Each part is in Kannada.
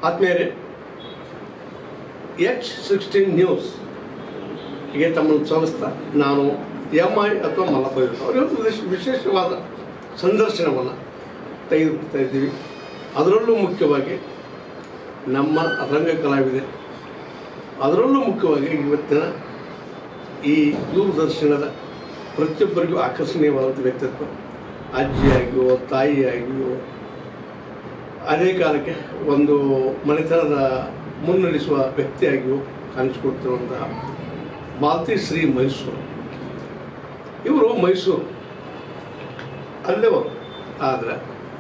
ಆದ್ಮೇಲೆ ಎಚ್ ಸಿಕ್ಸ್ಟೀನ್ ನ್ಯೂಸ್ ಹೀಗೆ ತಮ್ಮನ್ನು ಸ್ವಾಗತಿಸ್ತಾ ನಾನು ಎಂ ಐ ಅಥವಾ ಮಲ್ಲಪ್ಪ ಇವರು ಅವರಿವತ್ತು ವಿಶೇಷ- ವಿಶೇಷವಾದ ಸಂದರ್ಶನವನ್ನು ತೆಗೆದುಕೊಳ್ತಾ ಇದ್ದೀವಿ ಅದರಲ್ಲೂ ಮುಖ್ಯವಾಗಿ ನಮ್ಮ ರಂಗ ಕಲಾವಿದೆ ಅದರಲ್ಲೂ ಮುಖ್ಯವಾಗಿ ಇವತ್ತಿನ ಈ ದೂರದರ್ಶನದ ಪ್ರತಿಯೊಬ್ಬರಿಗೂ ಆಕರ್ಷಣೀಯವಾದಂಥ ವ್ಯಕ್ತಿತ್ವ ಅಜ್ಜಿಯಾಗಿಯೋ ತಾಯಿಯಾಗಿಯೋ ಅದೇ ಕಾಲಕ್ಕೆ ಒಂದು ಮನೆತನದ ಮುನ್ನಡೆಸುವ ವ್ಯಕ್ತಿಯಾಗಿಯೂ ಕಾಣಿಸಿಕೊಳ್ತಿರುವಂತಹ ಮಾಲ್ತಿ ಶ್ರೀ ಮೈಸೂರು ಇವರು ಮೈಸೂರು ಅಲ್ಲೇವರು ಆದರೆ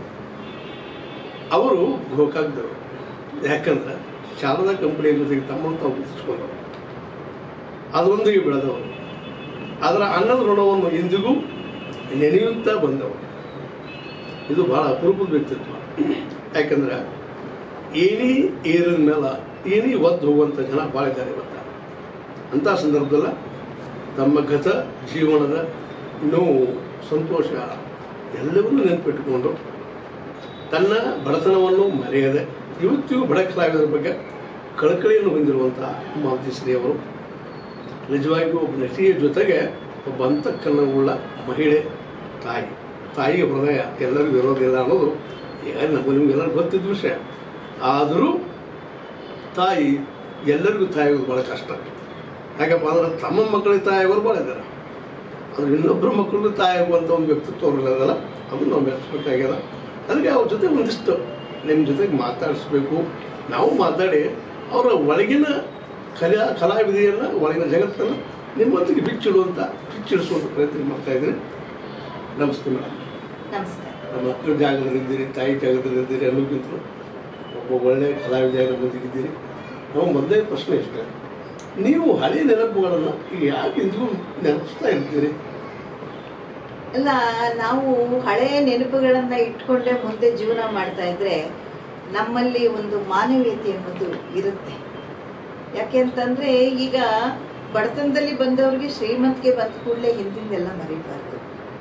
ಅವರು ಗೋಕಾಕ್ದವರು ಯಾಕಂದ್ರೆ ಶಾರದಾ ಕಂಪನಿಯ ಜೊತೆಗೆ ತಮ್ಮನ್ನು ತಾವು ಗುರುತಿಸ್ಕೊಂಡವರು ಅದರೊಂದಿಗೆ ಬೆಳೆದವರು ಅದರ ಅನ್ನದ ಋಣವನ್ನು ಇಂದಿಗೂ ನೆನೆಯುತ್ತಾ ಬಂದವರು ಇದು ಬಹಳ ಅಪರೂಪದ ವ್ಯಕ್ತಿತ್ವ ಯಾಕಂದ್ರೆ ಏನಿ ಏರಿದ ಮೇಲೆ ಏನಿ ಒದ್ದು ಹೋಗುವಂಥ ಜನ ಭಾಳ ಇದ್ದಾರೆ ಇವತ್ತು ಅಂಥ ಸಂದರ್ಭದಲ್ಲಿ ತಮ್ಮ ಗತ ಜೀವನದ ನೋವು ಸಂತೋಷ ಎಲ್ಲವನ್ನೂ ನೆನಪಿಟ್ಟುಕೊಂಡು ತನ್ನ ಬಡತನವನ್ನು ಮರೆಯದೆ ಇವತ್ತಿಗೂ ಬಡ ಕಲಾವಿದರ ಬಗ್ಗೆ ಕಳಕಳಿಯನ್ನು ಹೊಂದಿರುವಂಥ ಮಾರುತಿ ಶ್ರೀ ಅವರು ನಿಜವಾಗಿಯೂ ಒಬ್ಬ ನಟಿಯ ಜೊತೆಗೆ ಒಬ್ಬ ಅಂತಃಕರಣವುಳ್ಳ ಮಹಿಳೆ ತಾಯಿ ತಾಯಿಯ ಹೃದಯ ಎಲ್ಲರಿಗೂ ಇರೋದಿಲ್ಲ ಅನ್ನೋದು ಈಗ ನಮಗೆ ನಿಮಗೆಲ್ಲರಿಗೂ ಗೊತ್ತಿದ್ದ ವಿಷಯ ಆದರೂ ತಾಯಿ ಎಲ್ಲರಿಗೂ ತಾಯಿಗಳು ಭಾಳ ಕಷ್ಟ ಯಾಕಪ್ಪ ಅಂದ್ರೆ ತಮ್ಮ ಮಕ್ಕಳಿಗೆ ತಾಯಿಗಳು ಭಾಳ ಇದ್ದಾರೆ ಅದು ಇನ್ನೊಬ್ಬರ ಮಕ್ಕಳಿಗೂ ತಾಯಿ ಆಗುವಂಥ ಒಂದು ವ್ಯಕ್ತಿತ್ವ ಅವ್ರಲ್ಲದಲ್ಲ ಅದು ನಾವು ಮೆಚ್ಬೇಕಾಗ್ಯದ ಅದಕ್ಕೆ ಅವ್ರ ಜೊತೆ ಒಂದಿಷ್ಟು ನಿಮ್ಮ ಜೊತೆಗೆ ಮಾತಾಡಿಸ್ಬೇಕು ನಾವು ಮಾತಾಡಿ ಅವರ ಒಳಗಿನ ಕಲಾ ಕಲಾವಿದೆಯನ್ನು ಒಳಗಿನ ಜಗತ್ತನ್ನು ನಿಮ್ಮೊಂದಿಗೆ ಬಿಚ್ಚಿಡುವಂಥ ಬಿಚ್ಚಿಡಿಸುವಂಥ ಪ್ರಯತ್ನ ಮಾಡ್ತಾ ಇದ್ದೀನಿ ನಮಸ್ತೆ ಮೇಡಮ್ ನಮಸ್ಕಾರ ನಮ್ಮ ಮಕ್ಕಳ ಜಾಗದಲ್ಲಿದ್ದೀರಿ ತಾಯಿ ಜಾಗದಲ್ಲಿದ್ದೀರಿ ಅನ್ನೋಕ್ಕಿಂತ ಒಬ್ಬ ಒಳ್ಳೆ ಕಲಾವಿದೆಯಾಗಿ ಬಂದಿದ್ದೀರಿ ನಾವು ಮೊದಲೇ ಪ್ರಶ್ನೆ ಇಷ್ಟೇ ನೀವು ಹಳೆ ನೆನಪುಗಳನ್ನು ಈಗ ಯಾಕೆ ಇಂದಿಗೂ ನೆನಪಿಸ್ತಾ ಇರ್ತೀರಿ ಅಲ್ಲ ನಾವು ಹಳೆಯ ನೆನಪುಗಳನ್ನ ಇಟ್ಕೊಂಡೇ ಮುಂದೆ ಜೀವನ ಮಾಡ್ತಾ ಇದ್ರೆ ನಮ್ಮಲ್ಲಿ ಒಂದು ಮಾನವೀಯತೆ ಅನ್ನೋದು ಇರುತ್ತೆ ಯಾಕೆ ಅಂತಂದ್ರೆ ಈಗ ಬಡತನದಲ್ಲಿ ಬಂದವ್ರಿಗೆ ಶ್ರೀಮಂತಿಗೆ ಬಂದ ಕೂಡಲೇ ಹಿಂದಿಂದೆಲ್ಲ ಮರಿಬಾರ್ದು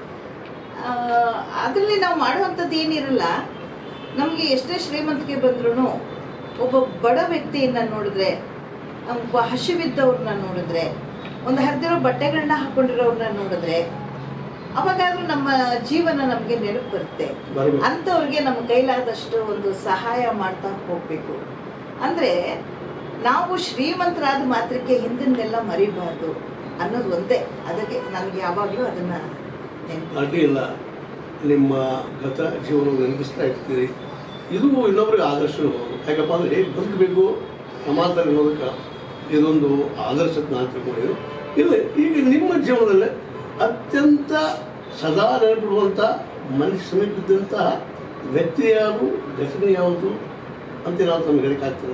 ಅದರಲ್ಲಿ ನಾವು ಮಾಡುವಂಥದ್ದು ಏನಿರಲ್ಲ ನಮಗೆ ಎಷ್ಟೇ ಶ್ರೀಮಂತಿಗೆ ಬಂದ್ರೂ ಒಬ್ಬ ಬಡ ವ್ಯಕ್ತಿಯನ್ನ ನೋಡಿದ್ರೆ ಒಬ್ಬ ಹಸಿವಿದ್ದವ್ರನ್ನ ನೋಡಿದ್ರೆ ಒಂದು ಹರಿದಿರೋ ಬಟ್ಟೆಗಳನ್ನ ಹಾಕೊಂಡಿರೋರ್ನ ನೋಡಿದ್ರೆ ಅವಾಗಾದ್ರೂ ನಮ್ಮ ಜೀವನ ನಮಗೆ ನೆನಪು ಬರುತ್ತೆ ಬರಬೇಕು ಅಂಥವ್ರಿಗೆ ನಮ್ಮ ಕೈಲಾದಷ್ಟು ಒಂದು ಸಹಾಯ ಮಾಡ್ತಾ ಹೋಗ್ಬೇಕು ಅಂದ್ರೆ ನಾವು ಶ್ರೀಮಂತರಾದ ಮಾತ್ರಕ್ಕೆ ಹಿಂದಿನೆಲ್ಲ ಮರಿಬಾರ್ದು ಅನ್ನೋದು ಒಂದೇ ಅದಕ್ಕೆ ನನಗೆ ಯಾವಾಗಲೂ ಅದನ್ನ ನೆನಪು ಅಡ್ಡಿ ಇಲ್ಲ ನಿಮ್ಮ ಗತ ಜೀವನ ನೆನಪಿಸ್ತಾ ಇರ್ತೀರಿ ಇದು ಇನ್ನೊಬ್ರಿಗೆ ಆದರ್ಶ ಹೌದು ಯಾಕಪ್ಪ ಅಂದರೆ ಹೇಗೆ ಬದುಕಬೇಕು ಸಮಾಜದಲ್ಲಿ ಅನ್ನೋದಕ್ಕೆ ಇದೊಂದು ಆದರ್ಶಕ್ಕೆ ನಾನು ತಿಳ್ಕೊಂಡಿದ್ದು ಇಲ್ಲ ಈಗ ನಿಮ್ಮ ಜೀವನದಲ್ಲಿ ಅತ್ಯಂತ ಸದಾ ನೆನಪಿಡುವಂಥ ಮನುಷ್ಯ ಸಮೀಪಿದ್ದಂತಹ ವ್ಯಕ್ತಿ ಯಾರು ಘಟನೆ ಯಾವುದು ಅಂತ ನಾವು ತಮಗೆ ಹೇಳಿಕೆ ಆಗ್ತದೆ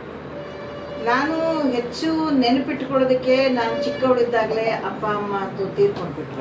ನಾನು ಹೆಚ್ಚು ನೆನಪಿಟ್ಕೊಳ್ಳೋದಕ್ಕೆ ನಾನು ಚಿಕ್ಕವಳಿದ್ದಾಗಲೇ ಅಪ್ಪ ಅಮ್ಮ ಅಂತೂ ತೀರ್ಕೊಂಡ್ಬಿಟ್ರು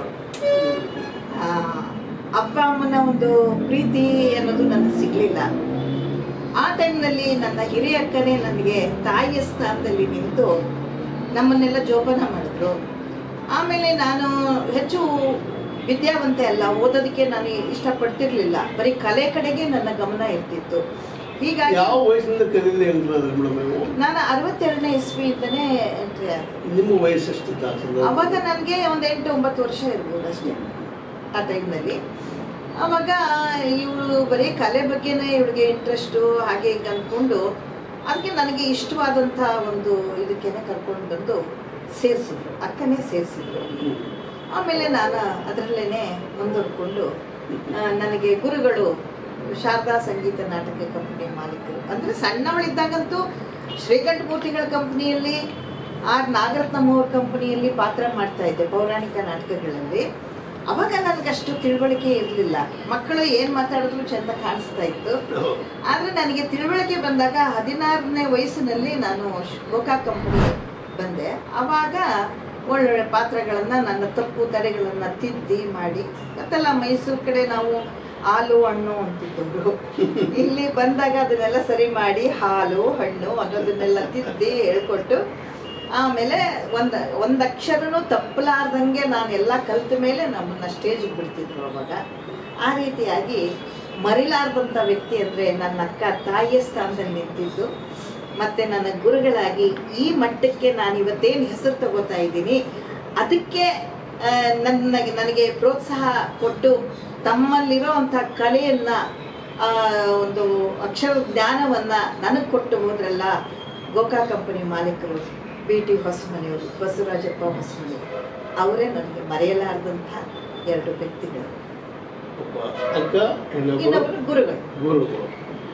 ಆ, ಅಪ್ಪ ಅಮ್ಮನ ಒಂದು ಪ್ರೀತಿ ಅನ್ನೋದು ನನಗೆ ಸಿಗ್ಲಿಲ್ಲ ಆ ಟೈಮ್ನಲ್ಲಿ ನನ್ನ ಹಿರಿಯಕ್ಕನೇ ನನಗೆ ತಾಯಿಯ ಸ್ಥಾನದಲ್ಲಿ ನಿಂತು ನಮ್ಮನ್ನೆಲ್ಲ ಜೋಪಾನ ಮಾಡಿದ್ರು ಆಮೇಲೆ ನಾನು ಹೆಚ್ಚು ವಿದ್ಯಾವಂತೆ ಅಲ್ಲ ಓದೋದಕ್ಕೆ ನಾನು ಇಷ್ಟಪಡ್ತಿರ್ಲಿಲ್ಲ ಬರೀ ಕಲೆ ಕಡೆಗೆ ನನ್ನ ಗಮನ ಇರ್ತಿತ್ತು ಹೀಗಾಗಿ ಯಾವ ವಯಸ್ಸಿನಿಂದ ಕಲೀಲಿ ಅಂದ್ರೆ ಮೇಡಮ್ ನೀವು ನಾನು ಅರವತ್ತೆರಡನೇ ಇಸ್ವಿಯಿಂದನೇ ಎಂಟ್ರಿ ಆದೆ ನಿಮ್ಮ ವಯಸ್ಸು ಎಷ್ಟಿತ್ತು ಆ ಸಂದರ್ಭದಲ್ಲಿ? ಅವಾಗ ನನಗೆ ಒಂದು ಎಂಟು ಒಂಬತ್ತು ವರ್ಷ ಇರ್ಬೋದು ಅಷ್ಟೇ ಆ ಟೈಮ್ನಲ್ಲಿ ಅವಾಗ ಇವಳು ಬರೀ ಕಲೆ ಬಗ್ಗೆನೇ ಇವಳಿಗೆ ಇಂಟ್ರೆಸ್ಟು ಹಾಗೆ ಹೀಗೆ ಅಂದ್ಕೊಂಡು ಅದಕ್ಕೆ ನನಗೆ ಇಷ್ಟವಾದಂಥ ಒಂದು ಇದಕ್ಕೇನೆ ಕರ್ಕೊಂಡು ಬಂದು ಸೇರಿಸಿದ್ರು ಅಕ್ಕನೇ ಸೇರಿಸಿದ್ರು ಹ್ಮ್. ಆಮೇಲೆ ನಾನು ಅದರಲ್ಲೇ ಮುಂದುವರ್ಕೊಂಡು ಆ, ನನಗೆ ಗುರುಗಳು ಶಾರದಾ ಸಂಗೀತ ನಾಟಕ ಕಂಪನಿ ಮಾಲೀಕರು ಅಂದರೆ ಸಣ್ಣವಳಿದ್ದಾಗಂತೂ ಶ್ರೀಕಂಠ ಮೂರ್ತಿಗಳ ಕಂಪನಿಯಲ್ಲಿ ಆರ್ ನಾಗರತ್ನಮ್ಮ ಅವ್ರ ಕಂಪನಿಯಲ್ಲಿ ಪಾತ್ರ ಮಾಡ್ತಾ ಇದ್ದೆ ಪೌರಾಣಿಕ ನಾಟಕಗಳಲ್ಲಿ ಅವಾಗ ನನಗಷ್ಟು ತಿಳುವಳಿಕೆ ಇರಲಿಲ್ಲ ಮಕ್ಕಳು ಏನು ಮಾತಾಡಿದ್ರು ಚೆಂದ ಕಾಣಿಸ್ತಾ ಇತ್ತು ಹೌದು. ಆದರೆ ನನಗೆ ತಿಳುವಳಿಕೆ ಬಂದಾಗ ಹದಿನಾರನೇ ವಯಸ್ಸಿನಲ್ಲಿ ನಾನು ಶ್- ಗೋಕಾಕ್ ಕಂಪನಿ ಬಂದೆ ಆವಾಗ ಒಳ್ಳೊಳ್ಳೆ ಪಾತ್ರಗಳನ್ನು ನನ್ನ ತಪ್ಪು ತಡೆಗಳನ್ನು ತಿದ್ದಿ ಮಾಡಿ ಮತ್ತೆಲ್ಲ ಮೈಸೂರು ಕಡೆ ನಾವು ಹಾಲು ಹಣ್ಣು ಅಂತಿದ್ದವರು ಇಲ್ಲಿ ಬಂದಾಗ ಅದನ್ನೆಲ್ಲ ಸರಿ ಮಾಡಿ ಹಾಲು ಹಣ್ಣು ಅನ್ನೋದನ್ನೆಲ್ಲ ತಿದ್ದಿ ಹೇಳ್ಕೊಟ್ಟು ಆಮೇಲೆ ಒಂದು ಒಂದು ಅಕ್ಷರನೂ ತಪ್ಪಲಾರ್ದಂಗೆ ನಾನು ಎಲ್ಲ ಕಲ್ತ ಮೇಲೆ ನಮ್ಮನ್ನ ಸ್ಟೇಜಿಗೆ ಬಿಡ್ತಿದ್ರು ಅವಾಗ ಆ ರೀತಿಯಾಗಿ ಮರಿಲಾರ್ದಂಥ ವ್ಯಕ್ತಿ ಅಂದರೆ ನನ್ನ ಅಕ್ಕ ತಾಯಿಯ ಸ್ಥಾನದಲ್ಲಿ ನಿಂತಿದ್ದು ಮತ್ತು ನನ್ನ ಗುರುಗಳಾಗಿ ಈ ಮಟ್ಟಕ್ಕೆ ನಾನು ಇವತ್ತೇನು ಹೆಸರು ತಗೋತಾ ಇದ್ದೀನಿ ಅದಕ್ಕೆ ಆ, ನನ್ನ ನನಗೆ ಪ್ರೋತ್ಸಾಹ ಕೊಟ್ಟು ತಮ್ಮಲ್ಲಿರೋ ಅಂಥ ಕಲೆಯನ್ನು ಒಂದು ಅಕ್ಷರ ಜ್ಞಾನವನ್ನು ನನಗೆ ಕೊಟ್ಟು ಹೋದ್ರಲ್ಲ ಗೋಕಾ ಕಂಪನಿ ಮಾಲೀಕರು ಬಿ ಟಿ ಹೊಸಮನೆಯವರು ಬಸವರಾಜಪ್ಪ ಹೊಸಮನಿ ಅವರೇ ನನಗೆ ಮರೆಯಲಾರದಂಥ ಎರಡು ವ್ಯಕ್ತಿಗಳು ಒಬ್ಬ ಅಕ್ಕ ಇನ್ನೊಬ್ಬರು ಇನ್ನೊಬ್ಬರು ಗುರುಗಳು ಗುರುಗಳು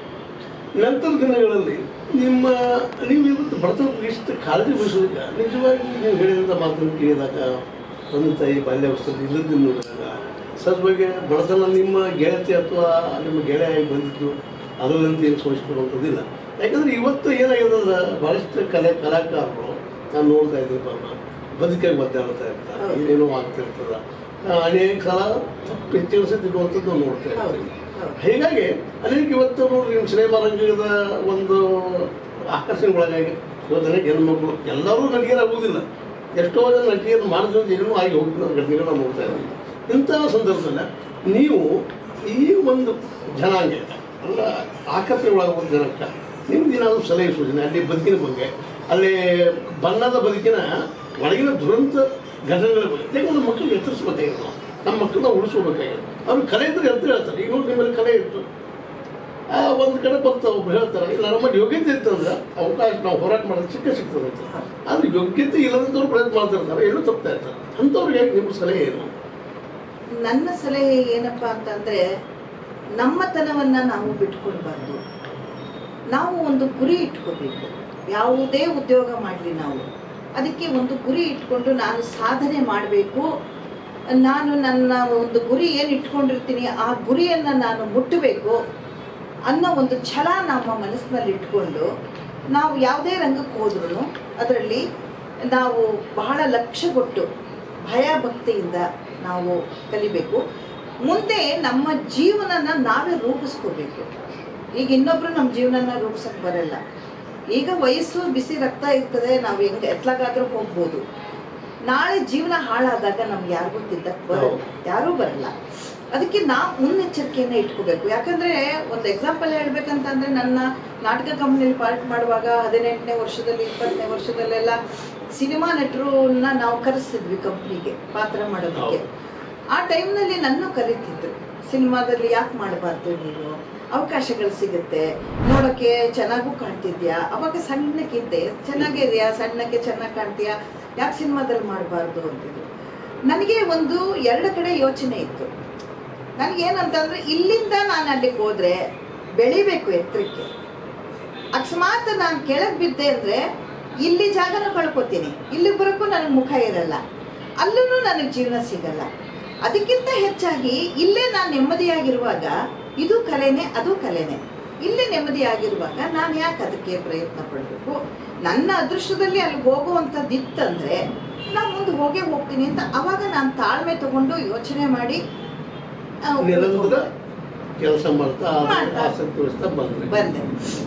ನಂತರ ದಿನಗಳಲ್ಲಿ ನಿಮ್ಮ ನೀವು ಇವತ್ತು ಬಡತನ ಇಷ್ಟು ಕಾಳಜಿ ವಹಿಸೋದಕ್ಕೆ ನಿಜವಾಗಿ ನೀವು ಹೇಳಿದಂಥ ಮಾತನ್ನು ಕೇಳಿದಾಗ ತಂದೆ ತಾಯಿ ಬಾಲ್ಯಾವಸ್ಥೆಯಲ್ಲಿ ಇಲ್ಲದ್ದು ನೋಡಿದಾಗ ಸಹಜವಾಗಿ ಬಡತನ ನಿಮ್ಮ ಗೆಳತಿ ಅಥವಾ ನಿಮ್ಮ ಗೆಳೆಯಾಗಿ ಬಂದಿದ್ದು ಅದರಂತ ಏನು ಸೋಚಿಕೊಳ್ಳುವಂಥದ್ದಿಲ್ಲ ಯಾಕಂದ್ರೆ ಇವತ್ತು ಏನಾಗಿದೆ ಅಂದ್ರೆ ಭಾಳಷ್ಟು ಕಲೆ ಕಲಾಕಾರರು ನಾನು ನೋಡ್ತಾ ಇದ್ದೀನಿ ಪಾಪ ಬದುಕಾಗಿ ಒದ್ದಾಡ್ತಾ ಇರ್ತಾರೆ ಹೌದು. ಏನೇನೋ ಆಗ್ತಿರ್ತದ ಆ, ಅನೇಕ ಸಲ ತಪ್ಪು ಎಚ್ಚರಿಸುತ್ತಿರುವಂಥದ್ದು ನಾವು ನೋಡ್ತಾ ಹೌದು ಇರ್ತೀವಿ ಹೌದು ಹೀಗಾಗಿ ಅನೇಕ ಇವತ್ತು ನೋಡ್ರಿ ನಿಮ್ಮ ಸಿನಿಮಾ ರಂಗದ ಒಂದು ಆಕರ್ಷಣೆಗೊಳಗಾಗಿ ಇವತ್ತು ಅನೇಕ ಹೆಣ್ಮಕ್ಳು ಎಲ್ಲರೂ ನಟಿಯರಾಗುವುದಿಲ್ಲ ಎಷ್ಟೋ ಜನ ನಟಿಯರು ಮಾಡಿದ್ರು ಏನೂ ಆಗಿ ಹೋಗಿದ್ದು ಘಟನೆಗಳು ನಾವು ನೋಡ್ತಾ ಇದ್ದೀವಿ ಇಂತಹ ಸಂದರ್ಭದಲ್ಲಿ ನೀವು ಈ ಒಂದು ಜನಾಂಗಕ್ಕೆ ಅಲ್ಲ ಆಕರ್ಷಣೆಗೊಳಗುವ ಜನಕ್ಕೆ ನಿಮ್ದು ಏನಾದರೂ ಸಲಹೆ ಸೂಚನೆ ಅಲ್ಲಿ ಬದುಕಿನ ಬಗ್ಗೆ ಅಲ್ಲಿ ಬಣ್ಣದ ಬದುಕಿನ ಒಳಗಿನ ದುರಂತ ಘಟನೆಗಳ ಬಗ್ಗೆ ಯಾಕಂದ್ರೆ ಮಕ್ಕಳಿಗೆ ಎಚ್ಚರಿಸ್ಬೇಕಾಗಿದೆ ನಾವು ನಮ್ಮ ಮಕ್ಕಳನ್ನ ಉಳಿಸ್ಕೋಬೇಕಾಗಿದೆ ಅವ್ರು ಕಲೆ ಇದ್ರೆ ಅಂತ ಹೇಳ್ತಾರೆ ಈಗ ನೋಡಿ ನಿಮ್ಮಲ್ಲಿ ಕಲೆ ಇತ್ತು ಆ ಒಂದು ಕಡೆ ಬರ್ತಾವೆ ಒಬ್ರು ಹೇಳ್ತಾರೆ ಇಲ್ಲ ನಮ್ಮಲ್ಲಿ ಯೋಗ್ಯತೆ ಇತ್ತಂದ್ರೆ ಅವಕಾಶ ನಾವು ಹೋರಾಟ ಮಾಡೋದು ಸಿಕ್ಕ ಸಿಗ್ತದೆ ಅಂತ ಆದ್ರೆ ಯೋಗ್ಯತೆ ಇಲ್ಲದಂಥವ್ರು ಪ್ರಯತ್ನ ಮಾಡ್ತಿರ್ತಾರೆ ಎಲ್ಲೂ ತಪ್ತಾ ಇರ್ತಾರೆ ಅಂಥವ್ರಿಗೆ ನಿಮ್ಮ ಸಲಹೆ ಏನು ನನ್ನ ಸಲಹೆ ಏನಪ್ಪಾ ಅಂತಂದ್ರೆ ನಮ್ಮತನವನ್ನ ನಾವು ಬಿಟ್ಕೊಡ್ಬಾರ್ದು ನಾವು ಒಂದು ಗುರಿ ಇಟ್ಕೋಬೇಕು ಯಾವುದೇ ಉದ್ಯೋಗ ಮಾಡಲಿ ನಾವು ಅದಕ್ಕೆ ಒಂದು ಗುರಿ ಇಟ್ಕೊಂಡು ನಾನು ಸಾಧನೆ ಮಾಡಬೇಕು ನಾನು ನನ್ನ ಒಂದು ಗುರಿ ಏನು ಇಟ್ಕೊಂಡಿರ್ತೀನಿ ಆ ಗುರಿಯನ್ನು ನಾನು ಮುಟ್ಟಬೇಕು ಅನ್ನೋ ಒಂದು ಛಲ ನಮ್ಮ ಮನಸ್ಸಿನಲ್ಲಿ ಇಟ್ಕೊಂಡು ನಾವು ಯಾವುದೇ ರಂಗಕ್ಕೆ ಹೋದ್ರೂ ಅದರಲ್ಲಿ ನಾವು ಬಹಳ ಲಕ್ಷ್ಯ ಕೊಟ್ಟು ಭಯ ಭಕ್ತಿಯಿಂದ ನಾವು ಕಲಿಬೇಕು ಮುಂದೆ ನಮ್ಮ ಜೀವನನ ನಾವೇ ರೂಪಿಸ್ಕೋಬೇಕು ಈಗ ಇನ್ನೊಬ್ರು ನಮ್ಮ ಜೀವನನ ರೂಪಿಸಕ್ ಬರಲ್ಲ ಈಗ ವಯಸ್ಸು ಬಿಸಿ ರಕ್ತ ಇರ್ತದೆ ನಾವು ಹೆಂಗೆ ಎತ್ಲಾಗಾದ್ರೂ ಹೋಗ್ಬೋದು ನಾಳೆ ಜೀವನ ಹಾಳಾದಾಗ ನಮ್ಗೆ ಯಾರಿಗೂ ತಿದ್ದಕ್ಕೆ ಬರಲ್ಲ ಹೌದು. ಯಾರೂ ಬರಲ್ಲ ಅದಕ್ಕೆ ನಾವು ಮುನ್ನೆಚ್ಚರಿಕೆಯನ್ನು ಇಟ್ಕೋಬೇಕು ಯಾಕಂದ್ರೆ ಒಂದು ಎಕ್ಸಾಂಪಲ್ ಹೇಳ್ಬೇಕಂತಂದ್ರೆ ನನ್ನ ನಾಟಕ ಕಂಪ್ನಿಯಲ್ಲಿ ಪಾರ್ಟ್ ಮಾಡುವಾಗ ಹದಿನೆಂಟನೇ ವರ್ಷದಲ್ಲಿ ಇಪ್ಪತ್ತನೇ ವರ್ಷದಲ್ಲೆಲ್ಲ ಸಿನಿಮಾ ನಟರನ್ನ ನಾವು ಕರೆಸ್ತಿದ್ವಿ ಕಂಪ್ನಿಗೆ ಪಾತ್ರ ಮಾಡೋದಕ್ಕೆ ಹೌದು. ಆ ಟೈಮ್ನಲ್ಲಿ ನನ್ನ ಕರೀತಿದ್ರು ಸಿನಿಮಾದಲ್ಲಿ ಯಾಕೆ ಮಾಡಬಾರ್ದು ನೀನು ಅವಕಾಶಗಳು ಸಿಗುತ್ತೆ ನೋಡೋಕ್ಕೆ ಚೆನ್ನಾಗೂ ಕಾಣ್ತಿದ್ಯಾ ಅವಾಗ ಸಣ್ಣಕ್ಕಿದ್ದೆ ಚೆನ್ನಾಗಿದೆಯಾ ಸಣ್ಣಕ್ಕೆ ಚೆನ್ನಾಗಿ ಕಾಣ್ತೀಯಾ ಯಾಕೆ ಸಿನಿಮಾದಲ್ಲಿ ಮಾಡಬಾರ್ದು ಅಂತಿದ್ರು ನನಗೆ ಒಂದು ಎರಡು ಕಡೆ ಯೋಚನೆ ಇತ್ತು ನನಗೇನಂತಂದ್ರೆ ಇಲ್ಲಿಂದ ನಾನು ಅಲ್ಲಿಗೆ ಹೋದ್ರೆ ಬೆಳಿಬೇಕು ಎತ್ತರಕ್ಕೆ ಅಕಸ್ಮಾತ್ ನಾನು ಕೆಳಗೆ ಬಿದ್ದೆ ಅಂದರೆ ಇಲ್ಲಿ ಜಾಗನೂ ಕಳ್ಕೊತೀನಿ ಇಲ್ಲಿಗೆ ಬರೋಕ್ಕೂ ನನಗೆ ಮುಖ ಇರಲ್ಲ ಅಲ್ಲೂ ನನಗೆ ಜೀವನ ಸಿಗಲ್ಲ ಅದಕ್ಕಿಂತ ಹೆಚ್ಚಾಗಿ ಇಲ್ಲೇ ನಾನು ನೆಮ್ಮದಿಯಾಗಿರುವಾಗ ಇದು ಕಲೆನೇ ಅದು ಕಲೆನೇ ಇಲ್ಲೇ ನೆಮ್ಮದಿಯಾಗಿರುವಾಗ ನಾನು ಯಾಕೆ ಅದಕ್ಕೆ ಪ್ರಯತ್ನ ಪಡಬೇಕು ನನ್ನ ಅದೃಷ್ಟದಲ್ಲಿ ಅಲ್ಲಿಗೆ ಹೋಗುವಂಥದ್ದಿತ್ತಂದ್ರೆ ನಾನು ಮುಂದೆ ಹೋಗೇ ಹೋಗ್ತೀನಿ ಅಂತ ಅವಾಗ ನಾನು ತಾಳ್ಮೆ ತಗೊಂಡು ಯೋಚನೆ ಮಾಡಿ ಆ, ನಿರಂತರ ಕೆಲಸ ಮಾಡ್ತಾ ಅದ್ರ ಮಾಡ್ತಾ. ಆಸಕ್ತಿ ವಹಿಸ್ತಾ ಬಂದ್ರಿ ಬಂದೆ